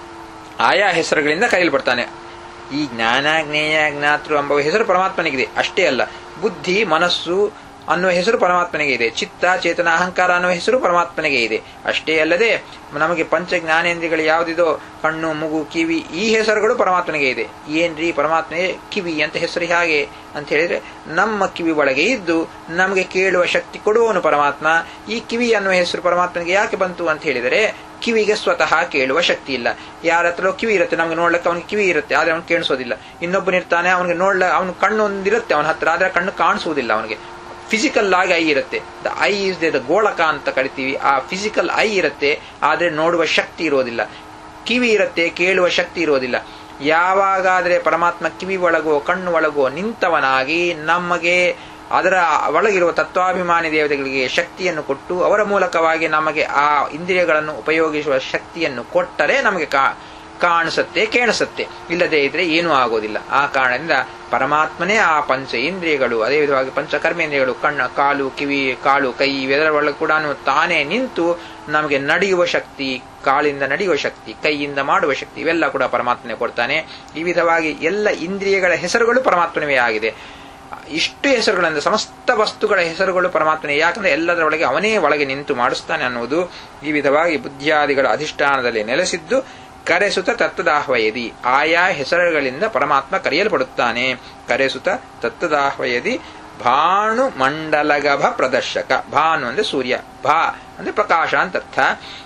ಆಯಾ ಹೆಸರುಗಳಿಂದ ಕರೆಯಲ್ಪಡ್ತಾನೆ ಈ ಜ್ಞಾನ ಜ್ಞೇಯ ಜ್ಞಾತೃ ಎಂಬ ಹೆಸರು ಪರಮಾತ್ಮನಿಗಿದೆ ಅಷ್ಟೇ ಅಲ್ಲ ಬುದ್ಧಿ ಮನಸ್ಸು ಅನ್ನುವ ಹೆಸರು ಪರಮಾತ್ಮನಿಗೆ ಇದೆ ಚಿತ್ತ ಚೇತನ ಅಹಂಕಾರ ಅನ್ನುವ ಹೆಸರು ಪರಮಾತ್ಮನಿಗೆ ಇದೆ ಅಷ್ಟೇ ಅಲ್ಲದೆ ನಮಗೆ ಪಂಚ ಜ್ಞಾನೇಂದ್ರಿಯಗಳು ಯಾವುದಿದೋ ಕಣ್ಣು ಮೂಗು ಕಿವಿ ಈ ಹೆಸರುಗಳು ಪರಮಾತ್ಮನಿಗೆ ಇದೆ ಏನ್ರಿ ಪರಮಾತ್ಮನಿಗೆ ಕಿವಿ ಅಂತ ಹೆಸರು ಹೇಗೆ ಅಂತ ಹೇಳಿದ್ರೆ ನಮ್ಮ ಕಿವಿ ಒಳಗೆ ಇದ್ದು ನಮಗೆ ಕೇಳುವ ಶಕ್ತಿ ಕೊಡುವವನು ಪರಮಾತ್ಮ ಈ ಕಿವಿ ಅನ್ನುವ ಹೆಸರು ಪರಮಾತ್ಮನಿಗೆ ಯಾಕೆ ಬಂತು ಅಂತ ಹೇಳಿದರೆ ಕಿವಿಗೆ ಸ್ವತಃ ಕೇಳುವ ಶಕ್ತಿ ಇಲ್ಲ ಯಾರ ಹತ್ರ ಕಿವಿ ಇರುತ್ತೆ ನಮ್ಗೆ ನೋಡ್ಲಿಕ್ಕೆ ಅವನಿಗೆ ಕಿವಿ ಇರುತ್ತೆ ಆದ್ರೆ ಅವ್ನು ಕೇಳಿಸೋದಿಲ್ಲ ಇನ್ನೊಬ್ಬನಿರ್ತಾನೆ ಅವನಿಗೆ ನೋಡ್ಲ ಅವನ ಕಣ್ಣು ಒಂದಿರುತ್ತೆ ಅವನ ಹತ್ರ ಆದ್ರೆ ಕಣ್ಣು ಕಾಣಿಸುವುದಿಲ್ಲ ಅವನಿಗೆ ಫಿಸಿಕಲ್ ಆಗಿ ಐ ಇರುತ್ತೆ ದ ಐ ಇಸ್ ದ ಗೋಳಕ ಅಂತ ಕರಿತೀವಿ ಆ ಫಿಸಿಕಲ್ ಐ ಇರುತ್ತೆ ಆದ್ರೆ ನೋಡುವ ಶಕ್ತಿ ಇರೋದಿಲ್ಲ ಕಿವಿ ಇರುತ್ತೆ ಕೇಳುವ ಶಕ್ತಿ ಇರೋದಿಲ್ಲ ಯಾವಾಗಾದ್ರೆ ಪರಮಾತ್ಮ ಕಿವಿ ಒಳಗೋ ಕಣ್ಣು ಒಳಗೋ ನಿಂತವನಾಗಿ ನಮಗೆ ಅದರ ಒಳಗಿರುವ ತತ್ವಾಭಿಮಾನಿ ದೇವತೆಗಳಿಗೆ ಶಕ್ತಿಯನ್ನು ಕೊಟ್ಟು ಅವರ ಮೂಲಕವಾಗಿ ನಮಗೆ ಆ ಇಂದ್ರಿಯಗಳನ್ನು ಉಪಯೋಗಿಸುವ ಶಕ್ತಿಯನ್ನು ಕೊಟ್ಟರೆ ನಮಗೆ ಕಾ ಕಾಣಿಸುತ್ತೆ ಕೇಣಿಸುತ್ತೆ ಇಲ್ಲದೇ ಇದ್ರೆ ಏನೂ ಆಗೋದಿಲ್ಲ ಆ ಕಾರಣದಿಂದ ಪರಮಾತ್ಮನೇ ಆ ಪಂಚ ಇಂದ್ರಿಯಗಳು ಅದೇ ವಿಧವಾಗಿ ಪಂಚಕರ್ಮೇಂದ್ರಿಯಗಳು ಕಣ್ಣ ಕಾಲು ಕಿವಿ ಕಾಲು ಕೈ ಇವೆಲ್ಲರ ಒಳಗೆ ಕೂಡ ತಾನೇ ನಿಂತು ನಮಗೆ ನಡೆಯುವ ಶಕ್ತಿ ಕಾಲಿಂದ ನಡೆಯುವ ಶಕ್ತಿ ಕೈಯಿಂದ ಮಾಡುವ ಶಕ್ತಿ ಇವೆಲ್ಲ ಕೂಡ ಪರಮಾತ್ಮನೇ ಕೊಡ್ತಾನೆ ಈ ವಿಧವಾಗಿ ಎಲ್ಲ ಇಂದ್ರಿಯಗಳ ಹೆಸರುಗಳು ಪರಮಾತ್ಮನವೇ ಆಗಿದೆ ಇಷ್ಟು ಹೆಸರುಗಳಿಂದ ಸಮಸ್ತ ವಸ್ತುಗಳ ಹೆಸರುಗಳು ಪರಮಾತ್ಮನೇ ಯಾಕಂದ್ರೆ ಎಲ್ಲದರ ಒಳಗೆ ಅವನೇ ಒಳಗೆ ನಿಂತು ಮಾಡಿಸ್ತಾನೆ ಅನ್ನುವುದು ಈ ವಿಧವಾಗಿ ಬುದ್ಧಿಯಾದಿಗಳ ಅಧಿಷ್ಠಾನದಲ್ಲಿ ನೆಲೆಸಿದ್ದು ಕರೆಸುತ ತತ್ವದಾಹ್ವಯದಿ ಆಯಾ ಹೆಸರುಗಳಿಂದ ಪರಮಾತ್ಮ ಕರೆಯಲ್ಪಡುತ್ತಾನೆ ಕರೆಸುತ ತತ್ವದಾಹ್ವಯದಿ ಭಾನು ಮಂಡಲಗಭ ಪ್ರದರ್ಶಕ ಭಾನು ಅಂದ್ರೆ ಸೂರ್ಯ ಭಾ ಅಂದ್ರೆ ಪ್ರಕಾಶ ಅಂತ ಅರ್ಥ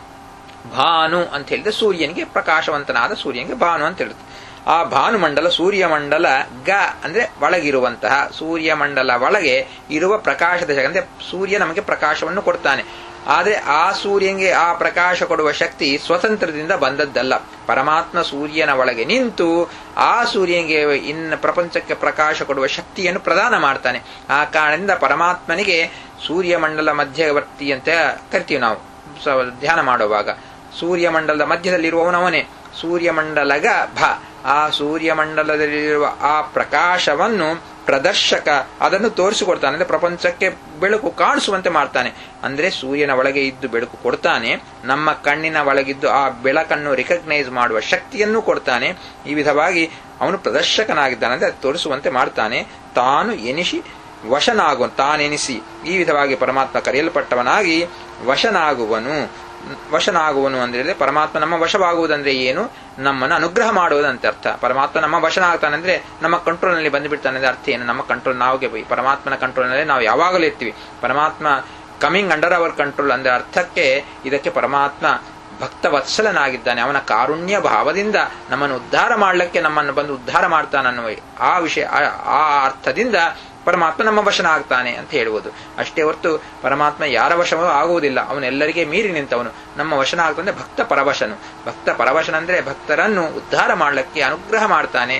ಭಾನು ಅಂತ ಹೇಳಿದ್ರೆ ಸೂರ್ಯನಿಗೆ ಪ್ರಕಾಶವಂತನಾದ ಸೂರ್ಯನಿಗೆ ಭಾನು ಅಂತ ಹೇಳುತ್ತೆ ಆ ಭಾನುಮಂಡಲ ಸೂರ್ಯಮಂಡಲ ಗ ಅಂದ್ರೆ ಒಳಗಿರುವಂತಹ ಸೂರ್ಯಮಂಡಲ ಒಳಗೆ ಇರುವ ಪ್ರಕಾಶದ ಅಂದ್ರೆ ಸೂರ್ಯ ನಮಗೆ ಪ್ರಕಾಶವನ್ನು ಕೊಡ್ತಾನೆ ಆದರೆ ಆ ಸೂರ್ಯನಿಗೆ ಆ ಪ್ರಕಾಶ ಕೊಡುವ ಶಕ್ತಿ ಸ್ವತಂತ್ರದಿಂದ ಬಂದದ್ದಲ್ಲ ಪರಮಾತ್ಮ ಸೂರ್ಯನ ಒಳಗೆ ನಿಂತು ಆ ಸೂರ್ಯನಿಗೆ ಇನ್ನು ಪ್ರಪಂಚಕ್ಕೆ ಪ್ರಕಾಶ ಕೊಡುವ ಶಕ್ತಿಯನ್ನು ಪ್ರದಾನ ಮಾಡ್ತಾನೆ ಆ ಕಾರಣದಿಂದ ಪರಮಾತ್ಮನಿಗೆ ಸೂರ್ಯಮಂಡಲ ಮಧ್ಯವರ್ತಿ ಅಂತ ಕರಿತೀವಿ ನಾವು ಧ್ಯಾನ ಮಾಡುವಾಗ ಸೂರ್ಯಮಂಡಲದ ಮಧ್ಯದಲ್ಲಿರುವವನವನೇ ಸೂರ್ಯಮಂಡಲಗ ಭ ಆ ಸೂರ್ಯಮಂಡಲದಲ್ಲಿರುವ ಆ ಪ್ರಕಾಶವನ್ನು ಪ್ರದರ್ಶಕ ಅದನ್ನು ತೋರಿಸಿಕೊಡ್ತಾನೆ ಅಂದ್ರೆ ಪ್ರಪಂಚಕ್ಕೆ ಬೆಳಕು ಕಾಣಿಸುವಂತೆ ಮಾಡ್ತಾನೆ ಅಂದ್ರೆ ಸೂರ್ಯನ ಒಳಗೆ ಇದ್ದು ಬೆಳಕು ಕೊಡ್ತಾನೆ ನಮ್ಮ ಕಣ್ಣಿನ ಒಳಗಿದ್ದು ಆ ಬೆಳಕನ್ನು ರಿಕಗ್ನೈಸ್ ಮಾಡುವ ಶಕ್ತಿಯನ್ನು ಕೊಡ್ತಾನೆ ಈ ವಿಧವಾಗಿ ಅವನು ಪ್ರದರ್ಶಕನಾಗಿದ್ದಾನೆ ಅಂದ್ರೆ ತೋರಿಸುವಂತೆ ಮಾಡ್ತಾನೆ ತಾನು ಎನಿಸಿ ವಶನಾಗುವ ತಾನೆನಿಸಿ ಈ ವಿಧವಾಗಿ ಪರಮಾತ್ಮ ಕರೆಯಲ್ಪಟ್ಟವನಾಗಿ ವಶನಾಗುವನು ವಶನಾಗುವನು ಅಂದ್ರೆ ಪರಮಾತ್ಮ ನಮ್ಮ ವಶವಾಗುವುದಂದ್ರೆ ಏನು ನಮ್ಮನ್ನು ಅನುಗ್ರಹ ಮಾಡುವುದಂತೆ ಅರ್ಥ ಪರಮಾತ್ಮ ನಮ್ಮ ವಶನಾಗ್ತಾನೆ ಅಂದ್ರೆ ನಮ್ಮ ಕಂಟ್ರೋಲ್ನಲ್ಲಿ ಬಂದುಬಿಡ್ತಾನೆ ಅಂದ್ರೆ ಅರ್ಥ ಏನು ನಮ್ಮ ಕಂಟ್ರೋಲ್ ನಾವುಗೆ ಪರಮಾತ್ಮನ ಕಂಟ್ರೋಲ್ನಲ್ಲಿ ನಾವು ಯಾವಾಗಲೂ ಇರ್ತೀವಿ ಪರಮಾತ್ಮ ಕಮಿಂಗ್ ಅಂಡರ್ ಅವರ್ ಕಂಟ್ರೋಲ್ ಅಂದ್ರೆ ಅರ್ಥಕ್ಕೆ ಇದಕ್ಕೆ ಪರಮಾತ್ಮ ಭಕ್ತ ವತ್ಸಲನಾಗಿದ್ದಾನೆ ಅವನ ಕಾರುಣ್ಯ ಭಾವದಿಂದ ನಮ್ಮನ್ನು ಉದ್ಧಾರ ಮಾಡಲಿಕ್ಕೆ ನಮ್ಮನ್ನು ಬಂದು ಉದ್ಧಾರ ಮಾಡ್ತಾನನ್ನುವ ಆ ವಿಷಯ ಆ ಅರ್ಥದಿಂದ ಪರಮಾತ್ಮ ನಮ್ಮ ವಶನ ಆಗ್ತಾನೆ ಅಂತ ಹೇಳುವುದು ಅಷ್ಟೇ ಹೊರತು ಪರಮಾತ್ಮ ಯಾರ ವಶವೂ ಆಗುವುದಿಲ್ಲ ಅವನೆಲ್ಲರಿಗೆ ಮೀರಿ ನಿಂತವನು ನಮ್ಮ ವಶನ ಆಗ್ತಾನೆ ಭಕ್ತ ಪರವಶನು ಭಕ್ತ ಪರವಶನ ಅಂದ್ರೆ ಭಕ್ತರನ್ನು ಉದ್ಧಾರ ಮಾಡಲಿಕ್ಕೆ ಅನುಗ್ರಹ ಮಾಡ್ತಾನೆ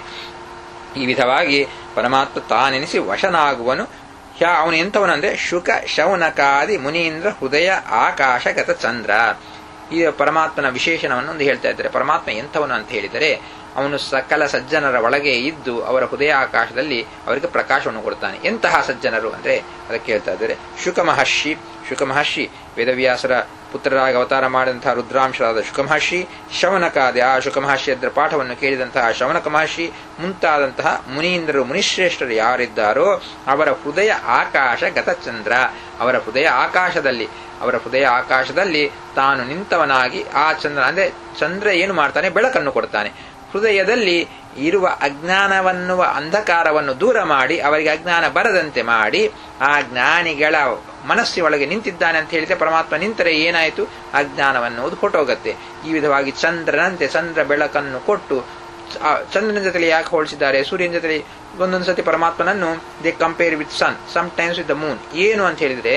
ಈ ವಿಧವಾಗಿ ಪರಮಾತ್ಮ ತಾನೆನಿಸಿ ವಶನಾಗುವನು ಹ್ಯಾ ಅವನು ಎಂಥವನಂದ್ರೆ ಶುಕ ಶೌನಕಾದಿ ಮುನೀಂದ್ರ ಹೃದಯ ಆಕಾಶಗತ ಚಂದ್ರ ಈ ಪರಮಾತ್ಮನ ವಿಶೇಷಣವನ್ನು ಒಂದು ಹೇಳ್ತಾ ಇದ್ದಾರೆ ಪರಮಾತ್ಮ ಎಂಥವನು ಅಂತ ಹೇಳಿದರೆ ಅವನು ಸಕಲ ಸಜ್ಜನರ ಒಳಗೆ ಇದ್ದು ಅವರ ಹೃದಯ ಆಕಾಶದಲ್ಲಿ ಅವರಿಗೆ ಪ್ರಕಾಶವನ್ನು ಕೊಡ್ತಾನೆ ಎಂತಹ ಸಜ್ಜನರು ಅಂದ್ರೆ ಅದಕ್ಕೆ ಹೇಳ್ತಾ ಇದ್ದಾರೆ ಶುಕ ಮಹರ್ಷಿ ಶುಕ ಮಹರ್ಷಿ ವೇದವ್ಯಾಸರ ಪುತ್ರರಾಗಿ ಅವತಾರ ಮಾಡಿದಂತಹ ರುದ್ರಾಂಶರಾದ ಶುಕ ಮಹರ್ಷಿ ಶವನಕಾದಿ ಆ ಶುಕ ಮಹರ್ಷಿಯದ್ರ ಪಾಠವನ್ನು ಕೇಳಿದಂತಹ ಶವನಕ ಮಹರ್ಷಿ ಮುಂತಾದಂತಹ ಮುನೀಂದ್ರರು ಮುನಿಶ್ರೇಷ್ಠರು ಯಾರಿದ್ದಾರೋ ಅವರ ಹೃದಯ ಆಕಾಶ ಗತಚಂದ್ರ ಅವರ ಹೃದಯ ಆಕಾಶದಲ್ಲಿ ಅವರ ಹೃದಯ ಆಕಾಶದಲ್ಲಿ ತಾನು ನಿಂತವನಾಗಿ ಆ ಚಂದ್ರ ಅಂದ್ರೆ ಚಂದ್ರ ಏನು ಮಾಡ್ತಾನೆ ಬೆಳಕನ್ನು ಕೊಡ್ತಾನೆ ಹೃದಯದಲ್ಲಿ ಇರುವ ಅಜ್ಞಾನವನ್ನುವ ಅಂಧಕಾರವನ್ನು ದೂರ ಮಾಡಿ ಅವರಿಗೆ ಅಜ್ಞಾನ ಬರದಂತೆ ಮಾಡಿ ಆ ಜ್ಞಾನಿಗಳ ಮನಸ್ಸಿನೊಳಗೆ ನಿಂತಿದ್ದಾನೆ ಅಂತ ಹೇಳಿದ್ರೆ ಪರಮಾತ್ಮ ನಿಂತರೆ ಏನಾಯಿತು ಅಜ್ಞಾನವನ್ನುವುದು ಹೊಟ್ಟೋಗತ್ತೆ ಈ ವಿಧವಾಗಿ ಚಂದ್ರನಂತೆ ಚಂದ್ರ ಬೆಳಕನ್ನು ಕೊಟ್ಟು ಚಂದ್ರನ ಜೊತೆಲಿ ಯಾಕೆ ಹೋಲಿಸಿದ್ದಾರೆ ಸೂರ್ಯನ ಜೊತೆಲಿ ಒಂದೊಂದು ಸತಿ ಪರಮಾತ್ಮನನ್ನು they compare with sun sometimes with the moon ಏನು ಅಂತ ಹೇಳಿದ್ರೆ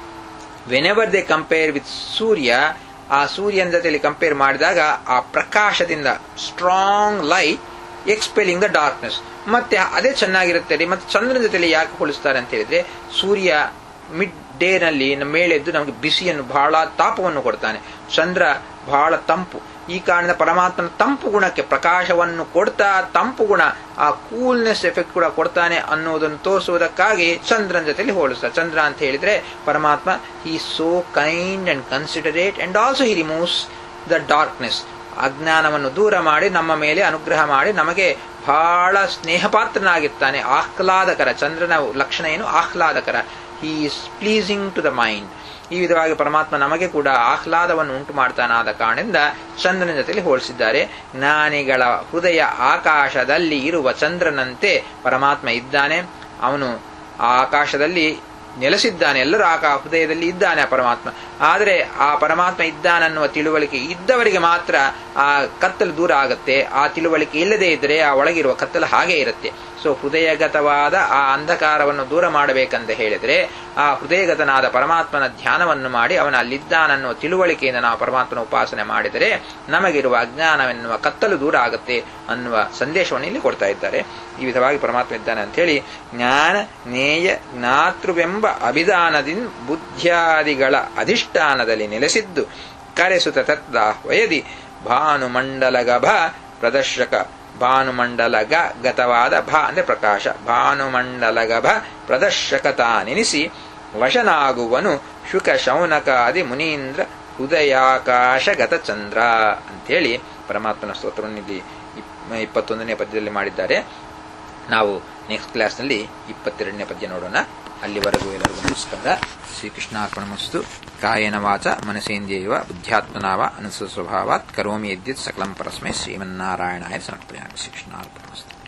whenever they compare with Surya ಆ ಸೂರ್ಯನ ಜೊತೆಲಿ ಕಂಪೇರ್ ಮಾಡಿದಾಗ ಆ ಪ್ರಕಾಶದಿಂದ strong light expelling the darkness ಮತ್ತೆ ಅದೇ ಚೆನ್ನಾಗಿರುತ್ತೆ ರೀ ಮತ್ತೆ ಚಂದ್ರನ ಜೊತೆಲಿ ಯಾಕೆ ಹೋಲಿಸ್ತಾರೆ ಅಂತ ಹೇಳಿದ್ರೆ ಸೂರ್ಯ ಮಿಡ್ ಡೇನಲ್ಲಿ ಮೇಲೆದ್ದು ನಮಗೆ ಬಿಸಿಯನ್ನು ಬಹಳ ತಾಪವನ್ನು ಕೊಡ್ತಾನೆ ಚಂದ್ರ ಬಹಳ ತಂಪು ಈ ಕಾರಣದ ಪರಮಾತ್ಮನ ತಂಪು ಗುಣಕ್ಕೆ ಪ್ರಕಾಶವನ್ನು ಕೊಡ್ತಾ ತಂಪು ಗುಣ ಆ ಕೂಲ್ನೆಸ್ ಎಫೆಕ್ಟ್ ಕೂಡ ಕೊಡ್ತಾನೆ ಅನ್ನೋದನ್ನು ತೋರಿಸುವುದಕ್ಕಾಗಿ ಚಂದ್ರನ ಜೊತೆಲಿ ಹೋಲಿಸ್ತಾರೆ ಚಂದ್ರ ಅಂತ ಹೇಳಿದ್ರೆ ಪರಮಾತ್ಮ ಈ so kind and considerate and also he removes the darkness ಅಜ್ಞಾನವನ್ನು ದೂರ ಮಾಡಿ ನಮ್ಮ ಮೇಲೆ ಅನುಗ್ರಹ ಮಾಡಿ ನಮಗೆ ಬಹಳ ಸ್ನೇಹಪಾತ್ರನಾಗಿರ್ತಾನೆ ಆಹ್ಲಾದಕರ ಚಂದ್ರನ ಲಕ್ಷಣ ಏನು ಆಹ್ಲಾದಕರ he is pleasing to the mind ಈ ವಿಧವಾಗಿ ಪರಮಾತ್ಮ ನಮಗೆ ಕೂಡ ಆಹ್ಲಾದವನ್ನು ಉಂಟು ಮಾಡ್ತಾನಾದ ಕಾರಣದಿಂದ ಚಂದ್ರನ ಜೊತೆಲಿ ಹೋಲಿಸಿದ್ದಾರೆ ಜ್ಞಾನಿಗಳ ಹೃದಯ ಆಕಾಶದಲ್ಲಿ ಇರುವ ಚಂದ್ರನಂತೆ ಪರಮಾತ್ಮ ಇದ್ದಾನೆ ಅವನು ಆ ಆಕಾಶದಲ್ಲಿ ನೆಲೆಸಿದ್ದಾನೆ ಎಲ್ಲರೂ ಆ ಹೃದಯದಲ್ಲಿ ಇದ್ದಾನೆ ಆ ಪರಮಾತ್ಮ ಆದರೆ ಆ ಪರಮಾತ್ಮ ಇದ್ದಾನನ್ನುವ ತಿಳುವಳಿಕೆ ಇದ್ದವರಿಗೆ ಮಾತ್ರ ಆ ಕತ್ತಲು ದೂರ ಆಗುತ್ತೆ ಆ ತಿಳುವಳಿಕೆ ಇಲ್ಲದೇ ಇದ್ದರೆ ಆ ಒಳಗಿರುವ ಕತ್ತಲು ಹಾಗೆ ಇರುತ್ತೆ ಸೊ ಹೃದಯಗತವಾದ ಆ ಅಂಧಕಾರವನ್ನು ದೂರ ಮಾಡಬೇಕಂತ ಹೇಳಿದ್ರೆ ಆ ಹೃದಯಗತನಾದ ಪರಮಾತ್ಮನ ಧ್ಯಾನವನ್ನು ಮಾಡಿ ಅವನ ಅಲ್ಲಿದ್ದಾನನ್ನುವ ತಿಳುವಳಿಕೆಯಿಂದ ನಾವು ಪರಮಾತ್ಮನ ಉಪಾಸನೆ ಮಾಡಿದರೆ ನಮಗಿರುವ ಅಜ್ಞಾನವೆನ್ನುವ ಕತ್ತಲು ದೂರ ಆಗುತ್ತೆ ಅನ್ನುವ ಸಂದೇಶವನ್ನು ಇಲ್ಲಿ ಕೊಡ್ತಾ ಇದ್ದಾರೆ ಈ ವಿಧವಾಗಿ ಪರಮಾತ್ಮ ಇದ್ದಾನೆ ಅಂತ ಹೇಳಿ ಜ್ಞಾನ ನೇಯ ಜ್ಞಾತೃವೆಂಬ ಅಭಿಧಾನದಿಂದ ಬುದ್ಧ್ಯಾದಿಗಳ ಅಧಿಷ್ಠಾನದಲ್ಲಿ ನೆಲೆಸಿದ್ದು ಕರೆಸುತ್ತ ತದ್ದಾಹ್ವಯದಿ ಭಾನುಮಂಡಲಗಭ ಪ್ರದರ್ಶಕ ಭಾನುಮಂಡಲಗ ಗತವಾದ ಭ ಅಂದ್ರೆ ಪ್ರಕಾಶ ಭಾನುಮಂಡಲಗಭ ಪ್ರದರ್ಶಕತಾನೆನಿಸಿ ವಶನಾಗುವನು ಶುಕ ಶೌನಕಾದಿ ಮುನೀಂದ್ರ ಹೃದಯಾಕಾಶಗತ ಚಂದ್ರ ಅಂಥೇಳಿ ಪರಮಾತ್ಮನ ಸ್ತೋತ್ರವನ್ನು ಇಲ್ಲಿ ಇಪ್ಪತ್ತೊಂದನೇ ಪದ್ಯದಲ್ಲಿ ಮಾಡಿದ್ದಾರೆ ನಾವು ನೆಕ್ಸ್ಟ್ ಕ್ಲಾಸ್ನಲ್ಲಿ ಇಪ್ಪತ್ತೆರಡನೇ ಪದ್ಯ ನೋಡೋಣ ಅಲ್ಲಿವರೆಗೂ ಎಲ್ಲರಿಗೂ ನಮಸ್ಕಾರ ಶ್ರೀಕೃಷ್ಣಾರ್ಪಣಮಸ್ತು ಕಾಯೇನ ವಾಚ ಮನಸೇಂದ್ರಿಯವ ಬುದ್ಧ್ಯಾತ್ಮನಾವ ಅನುಸ್ವಭಾವಾತ್ ಕರೋಮಿ ಯದ್ಯತ್ ಸಕಲಂ ಪರಸ್ಮೈ ಶ್ರೀಮನ್ನಾರಾಯಣಾಯ ಸಮರ್ಪಯಾಮಿ ಶ್ರೀಕೃಷ್ಣಾರ್ಪಣಮಸ್ತು